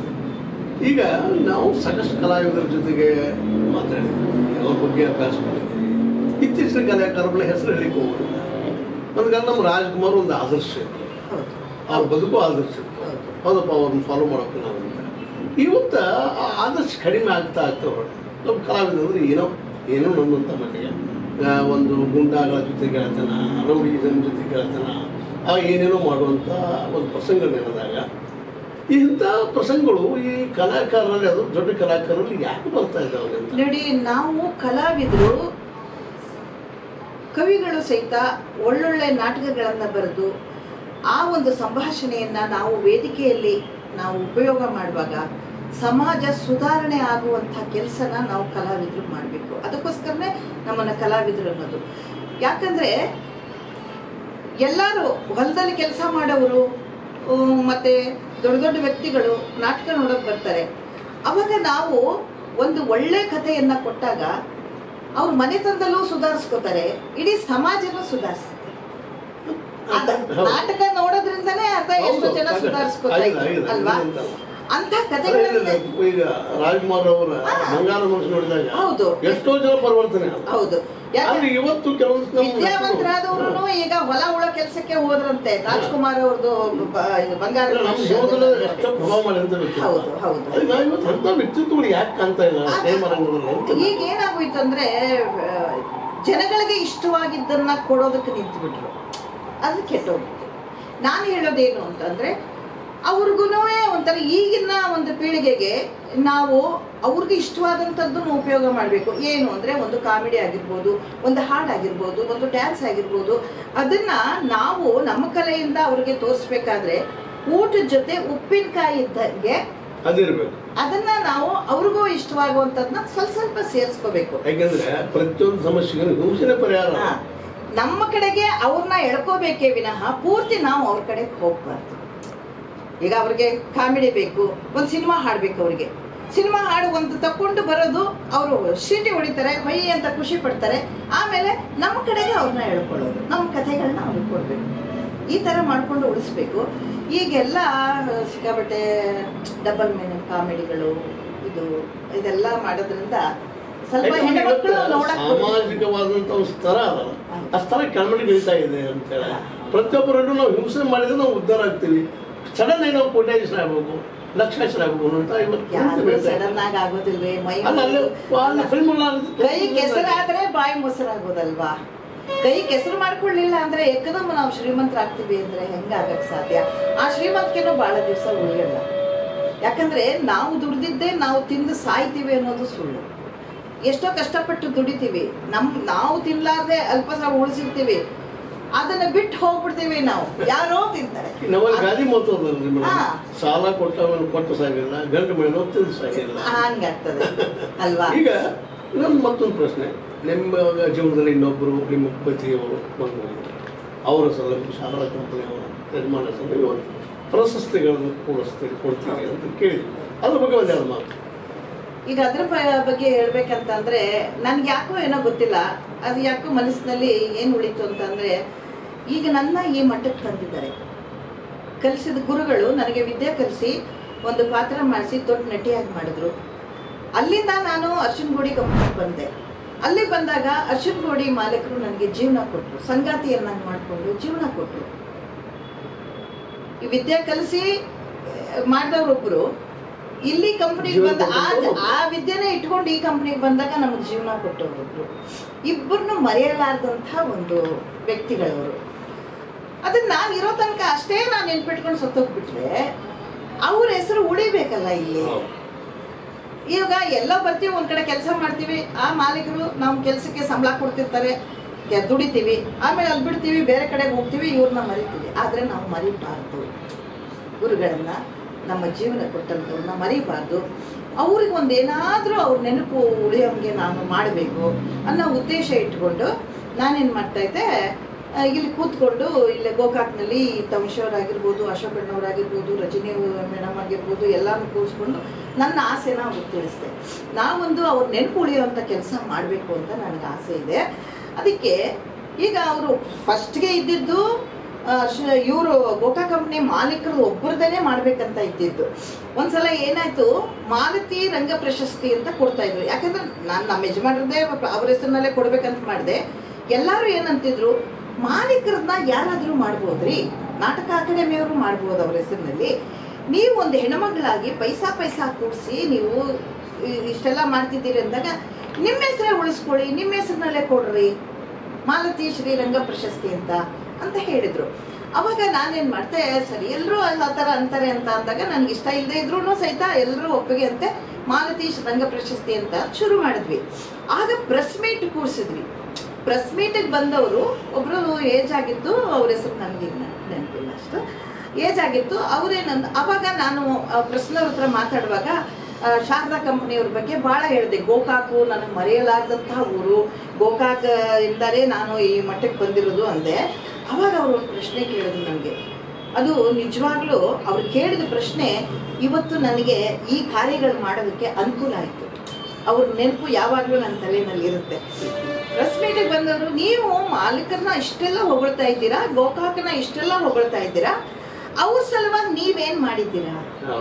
ಈಗ ನಾವು ಸಾಕಷ್ಟು ಕಲಾವಿದರ ಜೊತೆಗೆ ಮಾತಾಡಿದ್ವಿ ಅವ್ರ ಬಗ್ಗೆ ಅಭ್ಯಾಸ ಮಾಡಿದ್ವಿ ಇತ್ತೀಚಿನ ಕಲಾಕಾರಗಳ ಹೆಸರು ಹೇಳಿಕ್ಕೆ ಹೋಗೋದಿಲ್ಲ ಒಂದು ಕಾಲ ನಮ್ಮ ರಾಜ್ಕುಮಾರ್ ಒಂದು ಆದರ್ಶ ಇತ್ತು ಹೌದು ಅವ್ರ ಬದುಕು ಆದರ್ಶ ಇತ್ತು ಹೌದು ಹೌದಪ್ಪ ಅವ್ರನ್ನ ಫಾಲೋ ಮಾಡೋಕೆ ನಾವು ಅಂತ ಇವತ್ತು ಆ ಆದರ್ಶ ಕಡಿಮೆ ಆಗ್ತಾ ಆಗ್ತಾ ಹೊರಟು ನಮ್ಮ ಕಲಾವಿದ ಅಂದ್ರೆ ಏನೋ ಏನೋ ನಮ್ಮಂತ ಮಟ್ಟಿಗೆ ಆ, ಒಂದು ಗುಂಡಾಗಳ ಜೊತೆ ಗೆಳತನ ರೌಡಿಸಮ್ ಜೊತೆ ಗೆಳತನ ಆ ಏನೇನೋ ಮಾಡುವಂಥ ಒಂದು ಪ್ರಸಂಗ ನೆನೆದಾಗ ಇಂಥ ಪ್ರಸಂಗಗಳು ಈ ಕಲಾಕಾರರಲ್ಲಿ ಅದು ದೊಡ್ಡ ಕಲಾಕಾರರಲ್ಲಿ ಯಾಕೆ ಬರ್ತಾ ಇದ್ದಾವೆ ಅಂತ ನೋಡಿ ನಾವು ಕಲಾವಿದರು ಕವಿಗಳು ಸಹಿತ ಒಳ್ಳೊಳ್ಳೆ ನಾಟಕಗಳನ್ನು ಬರೆದು ಆ ಒಂದು ಸಂಭಾಷಣೆಯನ್ನ ನಾವು ವೇದಿಕೆಯಲ್ಲಿ ನಾವು ಉಪಯೋಗ ಮಾಡುವಾಗ ಸಮಾಜ ಸುಧಾರಣೆ ಆಗುವಂಥ ಕೆಲಸನ ನಾವು ಕಲಾವಿದರು ಮಾಡಬೇಕು ಅದಕ್ಕೋಸ್ಕರನೇ ನಮ್ಮನ್ನ ಕಲಾವಿದರು ಅನ್ನೋದು ಯಾಕಂದ್ರೆ ಎಲ್ಲರೂ ಹೊಲದಲ್ಲಿ ಕೆಲಸ ಮಾಡೋರು ಉಮ್, ಮತ್ತೆ ದೊಡ್ಡ ದೊಡ್ಡ ವ್ಯಕ್ತಿಗಳು ನಾಟಕ ನೋಡೋಕೆ ಬರ್ತಾರೆ ಅವಾಗ ನಾವು ಒಂದು ಒಳ್ಳೆ ಕಥೆಯನ್ನ ಕೊಟ್ಟಾಗ ಅವ್ರ ಮನೆತನದಲ್ಲೂ ಸುಧಾರಿಸ್ಕೋತಾರೆ ಇಡೀ ಸಮಾಜನೂ ಸುಧಾರಿಸುತ್ತೆ ಅದ ಹೌದು. ನಾಟಕ ನೋಡೋದ್ರಿಂದನೇ ಅರ್ಧ ಎಷ್ಟೋ ಹೌದು, ಜನ ಸಾಕು. ಸುಧಾರಿಸ್ಕೋತಾ ಆಗಿದೆ, ಇದ್ರು ಆಗಿದೆ, ಅಲ್ವಾ ಇಲ್ಲ ಅಂತಲ್ಲ. ಅಂತ ಅದೇ ಕಥೆಗಳನ್ನ ಈಗ ರಾಜ್ಕುಮಾರ್ ಅವರ ಹಾ. ಬಂಗಾರ ಮನಸ್ಸು ನೋಡಿದಾಗ ಹೌದು. ಎಷ್ಟೋ ಜನ ಪರಿವರ್ತನೆ ಆದ್ರು. ಹೌದು ಯಾಕೆ ಆದ್ರೆ ಇವತ್ತು ಕೆಲವೊಂದು ನಮ್ಮ ವಿದ್ಯಾವಂತರಾದವರು ಈಗ ಹೊಲ ಉಳ ಕೆಲಸಕ್ಕೆ ಹೋದ್ರಂತೆ ರಾಜ್ಕುಮಾರ್ ಅವ್ರದ್ದು ಬ- ಇದು ಬಂಗಾರ ನಮ್ಮ ಜೀವನದಲ್ಲಿ ಎಷ್ಟೋ ಪ್ರಭಾವ ಮಾಡಿದಂತ ವ್ಯಕ್ತಿ ಹೌದು ಹೌದು ಅದಕ್ಕೆ ನಾವು ಇವತ್ತು ಅಂತ ವ್ಯಕ್ತಿತ್ವಗಳು ಯಾಕೆ ಕಾಣ್ತಾ ಇಲ್ಲ ಸಿನಿಮಾ ರಂಗದಲ್ಲಿ ಅಂತ ಈಗ ಏನಾಗೋಯ್ತು ಅಂದ್ರೆ ಆ, ಜನಗಳಿಗೆ ಇಷ್ಟವಾಗಿದ್ದನ್ನ ಕೊಡೋದಕ್ಕೆ ನಿಂತು ಬಿಟ್ರು ಅದು ಕೆಟ್ಟೋಗಿತ್ತು ನಾನು ಹೇಳೋದೇನು ಅಂತಂದ್ರೆ ಅವ್ರಿಗೂ ಒಂಥರ ಈಗಿನ ಒಂದು ಪೀಳಿಗೆಗೆ ನಾವು ಅವ್ರಿಗೆ ಇಷ್ಟವಾದಂಥದ್ದನ್ನು ಉಪಯೋಗ ಮಾಡಬೇಕು ಏನು ಅಂದರೆ ಒಂದು ಕಾಮಿಡಿ ಆಗಿರ್ಬೋದು ಒಂದು ಹಾಡಾಗಿರ್ಬೋದು ಒಂದು ಡ್ಯಾನ್ಸ್ ಆಗಿರ್ಬೋದು ಅದನ್ನ ನಾವು ನಮ್ಮ ಕಲೆಯಿಂದ ಅವ್ರಿಗೆ ತೋರಿಸ್ಬೇಕಾದ್ರೆ ಊಟದ ಜೊತೆ ಉಪ್ಪಿನಕಾಯಿ ಇದ್ದಂಗೆ ಅದಿರ್ಬೇಕು ಅದನ್ನ ನಾವು ಅವ್ರಿಗೂ ಇಷ್ಟವಾಗುವಂಥದ್ದನ್ನ ಸ್ವಲ್ಪ ಸ್ವಲ್ಪ ಸೇರಿಸ್ಕೋಬೇಕು ಯಾಕೆಂದ್ರೆ ಪ್ರತಿಯೊಂದು ಸಮಸ್ಯೆಗೂ ಹಿಂಸೆನೇ ಪರಿಹಾರ ಹಾ. ನಮ್ಮ ಕಡೆಗೆ ಅವ್ರನ್ನ ಎಳ್ಕೋಬೇಕೇ ವಿನಃ ಪೂರ್ತಿ ನಾವು ಅವ್ರ ಕಡೆ ಹೋಗ್ಬಾರ್ದು ಈಗ ಅವ್ರಿಗೆ ಕಾಮಿಡಿ ಬೇಕು ಒಂದು ಸಿನಿಮಾ ಹಾಡ್ಬೇಕು ಅವ್ರಿಗೆ ಸಿನಿಮಾ ಹಾಡು ಒಂದು ತಕೊಂಡು ಬರೋದು ಅವರು ಶೀಟಿ ಹೊಡಿತಾರೆ ಮೈ ಅಂತ ಖುಷಿ ಪಡ್ತಾರೆ ಆಮೇಲೆ ನಮ್ಮ ಕಡೆಗೆ ಅವ್ರನ್ನ ಎಳ್ಕೊಳ್ಳೋದು ನಮ್ಮ ಕಥೆಗಳನ್ನ ಅವ್ರಿಗೆ ಕೊಡ್ಬೇಕು ಈ ಥರ ಮಾಡ್ಕೊಂಡು ಉಳಿಸ್ಬೇಕು ಈಗೆಲ್ಲ ಸಿಕ್ಕಾಬಟ್ಟೆ ಡಬಲ್ ಮೀನಿಂಗ್ ಕಾಮಿಡಿಗಳು ಇದು ಇದೆಲ್ಲ ಮಾಡೋದ್ರಿಂದ ಸ್ವಲ್ಪ ಯಾಕಂದ್ರೆ ಇವತ್ತು ಹೆಣ್ಮಕ್ಳು ನೋಡಕ್ ಸಾಮಾಜಿಕವಾದಂತ ಒಂದು ಸ್ತರ ಅದಲ್ಲ ಆ ಸ್ತರ ಕೆಳಮಡಿ ಬೆಳೀತಾ ಇದೆ ಅಂತೇಳಿ ಪ್ರತಿಯೊಬ್ಬರನ್ನು ನಾವು ಹಿಂಸೆ ಮಾಡಿದ್ರೆ ನಾವು ಉದ್ಧಾರ ಆಗ್ತೀವಿ ಸಡನ್ ಆಗಿ ನಾವು ಕೋಟ್ಯಾಧೀಶರ ಆಗ್ಬೇಕು ಲಕ್ಷಾಧೀಶರ ಆಗ್ಬೇಕು ಅಂತ ಇವತ್ತು ಹಿಂಸೆ ಯಾರು ಬೀಳ್ತಾ ಇದೆ. ಸಡನ್ ಆಗಿ ಆಗೋದಿಲ್ವೇ ಮೈ ಅಲ್ಲ ಅಲ್ಲೇ ಅಲ್ಲಿ film ಅಲ್ಲ, ಅದು ಕೈ ಕೆಸರಾದ್ರೆ ಬಾಯಿ ಮೊಸರಾಗೋದಲ್ವಾ ಕೈ ಕೆಸರು ಮಾಡ್ಕೊಳ್ಳಿಲ್ಲ ಅಂದ್ರೆ ಏಕದಮ್ ನಾವು ಶ್ರೀಮಂತರಾಗ್ತೀವಿ ಅಂದ್ರೆ ಹೆಂಗಾಗಕ್ ಸಾಧ್ಯ ಆ ಶ್ರೀಮಂತಿಕೆನೂ ಬಹಳ ದಿವಸ ಉಳಿಯಲ್ಲ ಯಾಕಂದ್ರೆ ನಾವು ದುಡ್ದಿದ್ದೇ ನಾವು ತಿಂದು ಸಾಯ್ತೀವಿ ಅನ್ನೋದು ಸುಳ್ಳು ಎಷ್ಟೋ ಕಷ್ಟಪಟ್ಟು ದುಡಿತೀವಿ ನಮ್ ನಾವು ತಿನ್ಲಾರ್ದೆ ಅಲ್ಪ ಸ್ವಲ್ಪ ಉಳಿಸಿರ್ತೀವಿ ಅದನ್ನ ಬಿಟ್ಟು ಹೋಗ್ಬಿಡ್ತೀವಿ ನಾವು ಯಾರೋ ತಿಂತಾರೆ ನಮ್ಮಲ್ಲಿ ಗಾದಿ ಮಾತದಲ್ರಿ ಮೇಡಮ್ ಹಾ. ಸಾಲ ಕೊಟ್ಟವನು ಕೊಟ್ಟು ಸಾಗಿಲ್ಲ ಗಂಟು ಮನೆ ತಿಂದು ಸಾಗಿಲ್ಲ ಹಂಗಾಗ್ತದೆ ಅಲ್ವಾ ಈಗ ನನ್ನ ಮತ್ತೊಂದು ಪ್ರಶ್ನೆ ನಿಮ್ಮ ಜೀವನದಲ್ಲಿ ಇನ್ನೊಬ್ಬರು ನಿಮ್ಮ ಪತಿಯವರು ಬಂದು ಅವರ ಸಲುವಾಗಿ ಶಾರದಾ ಕಂಪನಿಯವರ ನಿರ್ಮಾಣ ಸಲುವಾಗಿ ಒಂದು ಪ್ರಶಸ್ತಿಗಳನ್ನು ಕೊಡಿಸ್ತೀರಿ ಕೊಡ್ತೀರಿ ಅಂತ ಕೇಳಿದ್ವಿ ಅದ್ರ ಬಗ್ಗೆ ಒಂದು ಎರಡು ಮಾತು ಈಗ ಅದ್ರ ಬ- ಬಗ್ಗೆ ಹೇಳ್ಬೇಕಂತಂದ್ರೆ ನನ್ಗೆ ಯಾಕೋ ಏನೋ ಗೊತ್ತಿಲ್ಲ ಅದು ಯಾಕೋ ಮನಸ್ಸಿನಲ್ಲಿ ಏನು ಉಳಿತು ಅಂತಂದ್ರೆ ಈಗ ನನ್ನ ಈ ಮಟ್ಟಕ್ಕೆ ತಂದಿದ್ದಾರೆ ಕಲಿಸಿದ ಗುರುಗಳು ನನಗೆ ವಿದ್ಯೆ ಕಲಿಸಿ ಒಂದು ಪಾತ್ರ ಮಾಡಿಸಿ ದೊಡ್ಡ ನಟಿಯಾಗಿ ಮಾಡಿದ್ರು ಅಲ್ಲಿಂದ ನಾನು ಅರ್ಶನ್ ಗೋಡಿ ಕಂಪ್ನಿಗೆ ಬಂದೆ ಅಲ್ಲಿ ಬಂದಾಗ ಅರ್ಶನ್ ಗೋಡಿ ಮಾಲೀಕರು ನನಗೆ ಜೀವನ ಕೊಟ್ಟರು ಸಂಗಾತಿಯನ್ನಾಗಿ ಮಾಡಿಕೊಂಡು ಜೀವನ ಕೊಟ್ಟರು ಈ ವಿದ್ಯೆ ಕಲಿಸಿ ಮಾಡಿದವ್ರೊಬ್ರು ಇಲ್ಲಿ ಕಂಪ್ನಿಗೆ ಬಂದ ಆ ಆ ವಿದ್ಯೆನೇ ಇಟ್ಕೊಂಡು ಈ ಕಂಪ್ನಿಗೆ ಬಂದಾಗ ನಮಗೆ ಜೀವನ ಕೊಟ್ಟವ್ರೊಬ್ರು ಇಬ್ಬರನ್ನು ಮರೆಯಲಾರ್ದಂಥ ಒಂದು ವ್ಯಕ್ತಿಗಳವರು ಅದನ್ನ ನಾನು ಇರೋ ತನಕ ಅಷ್ಟೇ ನಾನು ನೆನ್ಪಿಟ್ಕೊಂಡು ಸತ್ತೋಗ್ಬಿಟ್ರೆ ಅವ್ರ ಹೆಸರು ಉಳಿಬೇಕಲ್ಲ ಇಲ್ಲಿ ಈಗ ಎಲ್ಲ ಬರ್ತೀವಿ ಒಂದ್ ಕಡೆ ಕೆಲಸ ಮಾಡ್ತೀವಿ ಆ ಮಾಲೀಕರು ನಮ್ಮ ಕೆಲಸಕ್ಕೆ ಸಂಬಳ ಕೊಡ್ತಿರ್ತಾರೆ ಕೆ- ದುಡಿತೀವಿ ಆಮೇಲೆ ಅಲ್ಲಿ ಬಿಡ್ತೀವಿ ಬೇರೆ ಕಡೆಗೆ ಹೋಗ್ತೀವಿ ಇವ್ರನ್ನ ಮರಿತೀವಿ ಆದ್ರೆ ನಾವು ಮರಿಬಾರ್ದು ಗುರುಗಳನ್ನ ನಮ್ಮ ಜೀವನ ಕೊಟ್ಟಂಥವ್ರನ್ನ ಮರಿಬಾರ್ದು ಅವ್ರಿಗೆ ಒಂದು ಏನಾದರೂ ಅವ್ರ ನೆನಪು ಉಳಿಯೋಂಗೆ ನಾನು ಮಾಡಬೇಕು ಅನ್ನೋ ಉದ್ದೇಶ ಇಟ್ಕೊಂಡು ನಾನೇನು ಮಾಡ್ತಾ ಇದ್ದೆ ಆ, ಇಲ್ಲಿ ಕೂತ್ಕೊಂಡು ಇಲ್ಲಿ ಗೋಕಾಕ್ನಲ್ಲಿ ತಮಶವರಾಗಿರ್ಬೋದು ಅಶೋಕಣ್ಣವರಾಗಿರ್ಬೋದು ರಜನಿ ಮೇಡಮ್ ಆಗಿರ್ಬೋದು ಎಲ್ಲಾನು ಕೂರಿಸ್ಕೊಂಡು ನನ್ನ ಆಸೆನ ಅವ್ರಿಗೆ ತಿಳಿಸ್ದೆ ನಾವೊಂದು ಅವ್ರ ನೆನಪು ಉಳಿಯುವಂಥ ಕೆಲಸ ಮಾಡಬೇಕು ಅಂತ ನನಗೆ ಆಸೆ ಇದೆ ಅದಕ್ಕೆ ಈಗ ಅವರು ಫಸ್ಟ್ಗೆ ಇದ್ದಿದ್ದು ಇವರು ಗೋಕಾ ಕಂಪ್ನಿ ಮಾಲೀಕರು ಒಬ್ಬರದೇ ಮಾಡ್ಬೇಕಂತ ಇದ್ದಿದ್ದು ಒಂದ್ಸಲ ಏನಾಯ್ತು ಮಾಲತಿ ರಂಗ ಪ್ರಶಸ್ತಿ ಅಂತ ಕೊಡ್ತಾ ಇದ್ರು ಯಾಕಂದ್ರೆ ನಾನು ನಮ್ಮ ಯಜಮಾನ್ರದ್ದೇ ಅವ್ರ ಹೆಸರಿನಲ್ಲೇ ಕೊಡ್ಬೇಕಂತ ಮಾಡಿದೆ ಎಲ್ಲರೂ ಏನಂತಿದ್ರು ಮಾಲೀಕರನ್ನ ಯಾರಾದರೂ ಮಾಡ್ಬೋದ್ರಿ ನಾಟಕ ಅಕಾಡೆಮಿಯವರು ಮಾಡ್ಬೋದು ಅವ್ರ ಹೆಸರಿನಲ್ಲಿ ನೀವು ಒಂದು ಹೆಣ್ಮಗಳಾಗಿ ಪೈಸಾ ಪೈಸಾ ಕೂಡಿಸಿ ನೀವು ಇ- ಇಷ್ಟೆಲ್ಲ ಮಾಡ್ತಿದ್ದೀರಿ ಅಂದಾಗ ನಿಮ್ಮ ಹೆಸರೇ ಉಳಿಸ್ಕೊಳ್ಳಿ ನಿಮ್ಮ ಹೆಸರಿನಲ್ಲೇ ಕೊಡ್ರಿ ಮಾಲತಿ ಶ್ರೀರಂಗ ಪ್ರಶಸ್ತಿ ಅಂತ ಅಂತ ಹೇಳಿದ್ರು ಅವಾಗ ನಾನೇನ್ ಮಾಡ್ತೆ ಸರಿ ಎಲ್ಲರೂ ಆ ಥರ ಅಂತಾರೆ ಅಂತ ಅಂದಾಗ ನನಗೆ ಇಷ್ಟ ಇಲ್ಲದೆ ಇದ್ರೂ ಸಹಿತ ಎಲ್ಲರೂ ಒಪ್ಪಿಗೆ ಅಂತೆ ಮಾಲತಿ ಶ್ರೀರಂಗ ಪ್ರಶಸ್ತಿ ಅಂತ ಶುರು ಮಾಡಿದ್ವಿ ಆಗ ಪ್ರೆಸ್ ಮೀಟ್ ಕೂರಿಸಿದ್ವಿ ಪ್ರೆಸ್ ಮೀಟಿಗೆ ಬಂದವರು ಒಬ್ರು ಏಜ್ ಆಗಿತ್ತು ಅವ್ರ ಹೆಸರು ನನಗೆ ನೆನಪಿಲ್ಲ ಅಷ್ಟು ಏಜ್ ಆಗಿತ್ತು ಅವರೇನಂದ ಅವಾಗ ನಾನು ಪ್ರೆಸ್ನವ್ರ ಹತ್ರ ಮಾತಾಡುವಾಗ ಆ, ಶಾರದಾ ಕಂಪನಿಯವ್ರ ಬಗ್ಗೆ ಭಾಳ ಹೇಳಿದೆ ಗೋಕಾಕು ನನಗೆ ಮರೆಯಲಾರ್ದಂತಹ ಊರು ಗೋಕಾಕ್ ಇಂದಲೇ ನಾನು ಈ ಮಟ್ಟಕ್ಕೆ ಬಂದಿರೋದು ಅಂದೆ ಅವಾಗ ಅವರು ಒಂದು ಪ್ರಶ್ನೆ ಕೇಳಿದ್ರು ನನಗೆ ಅದು ನಿಜವಾಗ್ಲೂ ಅವ್ರು ಕೇಳಿದ ಪ್ರಶ್ನೆ ಇವತ್ತು ನನಗೆ ಈ ಕಾರ್ಯಗಳು ಮಾಡೋದಕ್ಕೆ ಅನುಕೂಲ ಆಯಿತು ಅವ್ರ ನೆನಪು ಯಾವಾಗಲೂ ನನ್ನ ತಲೆಯಲ್ಲಿ ಇರುತ್ತೆ ಪ್ರೆಸ್ ಮೀಟಿಗೆ ಬಂದವರು ನೀವು ಮಾಲೀಕರನ್ನ ಇಷ್ಟೆಲ್ಲ ಹೊಗಳ್ತಾ ಇದ್ದೀರಾ ಗೋಕಾಕನ ಇಷ್ಟೆಲ್ಲ ಹೊಗಳ್ತಾ ಇದ್ದೀರಾ ಅವ್ರ ಸಲುವಾಗಿ ನೀವೇನ್ ಮಾಡಿದ್ದೀರಾ ಹೌದು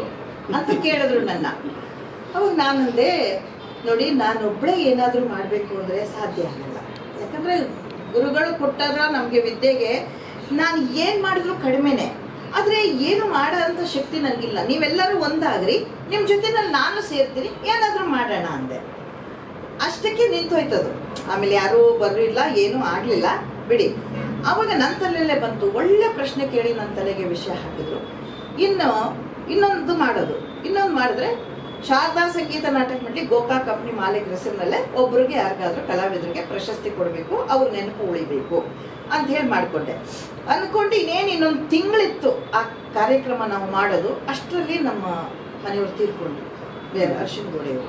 ಅಂತ ಕೇಳಿದ್ರು ನನ್ನ ಅವಾಗ ನಾನಂದೆ ನೋಡಿ ನಾನೊಬ್ಬಳೇ ಏನಾದರೂ ಮಾಡಬೇಕು ಅಂದರೆ ಸಾಧ್ಯ ಆಗಲ್ಲ ಯಾಕಂದರೆ ಗುರುಗಳು ಕೊಟ್ಟಾರ ನಮಗೆ ವಿದ್ಯೆಗೆ ನಾನು ಏನು ಮಾಡಿದ್ರು ಕಡಿಮೆನೆ ಆದರೆ ಏನು ಮಾಡೋಂಥ ಶಕ್ತಿ ನನಗಿಲ್ಲ ನೀವೆಲ್ಲರೂ ಒಂದಾಗ್ರಿ ನಿಮ್ಮ ಜೊತೆನಲ್ಲಿ ನಾನು ಸೇರ್ತೀನಿ ಏನಾದರೂ ಮಾಡೋಣ ಅಂದೆ ಅಷ್ಟಕ್ಕೆ ನಿಂತೋಯ್ತದು ಆಮೇಲೆ ಯಾರೂ ಬರಲಿಲ್ಲ ಏನೂ ಆಗಲಿಲ್ಲ ಬಿಡಿ ಆವಾಗ ನನ್ನ ತಲೆಯಲ್ಲೇ ಬಂತು ಒಳ್ಳೆ ಪ್ರಶ್ನೆ ಕೇಳಿ ನನ್ನ ತಲೆಗೆ ವಿಷಯ ಹಾಕಿದ್ರು ಇನ್ನು ಇನ್ನೊಂದು ಮಾಡೋದು ಇನ್ನೊಂದು ಮಾಡಿದ್ರೆ ಶಾರದಾ ಸಂಗೀತ ನಾಟಕ ಮಂಡಳಿ ಗೋಕಾಕ್ ಕಂಪ್ನಿ ಮಾಲೀಕರ ಹೆಸರಿನಲ್ಲೇ ಒಬ್ರಿಗೆ ಯಾರಿಗಾದ್ರೂ ಕಲಾವಿದರಿಗೆ ಪ್ರಶಸ್ತಿ ಕೊಡಬೇಕು ಅವ್ರ ನೆನಪು ಉಳಿಬೇಕು ಅಂತ ಹೇಳಿ ಮಾಡಿಕೊಂಡೆ ಅಂದ್ಕೊಂಡು ಇನ್ನೇನು ಇನ್ನೊಂದು ತಿಂಗಳಿತ್ತು ಆ ಕಾರ್ಯಕ್ರಮ ನಾವು ಮಾಡೋದು ಅಷ್ಟರಲ್ಲಿ ನಮ್ಮ ಮನೆಯವ್ರು ತೀರ್ಕೊಂಡ್ರು ಬೇರೆ ಅರ್ಶಿನ್ ಗೋಡೆಯವರು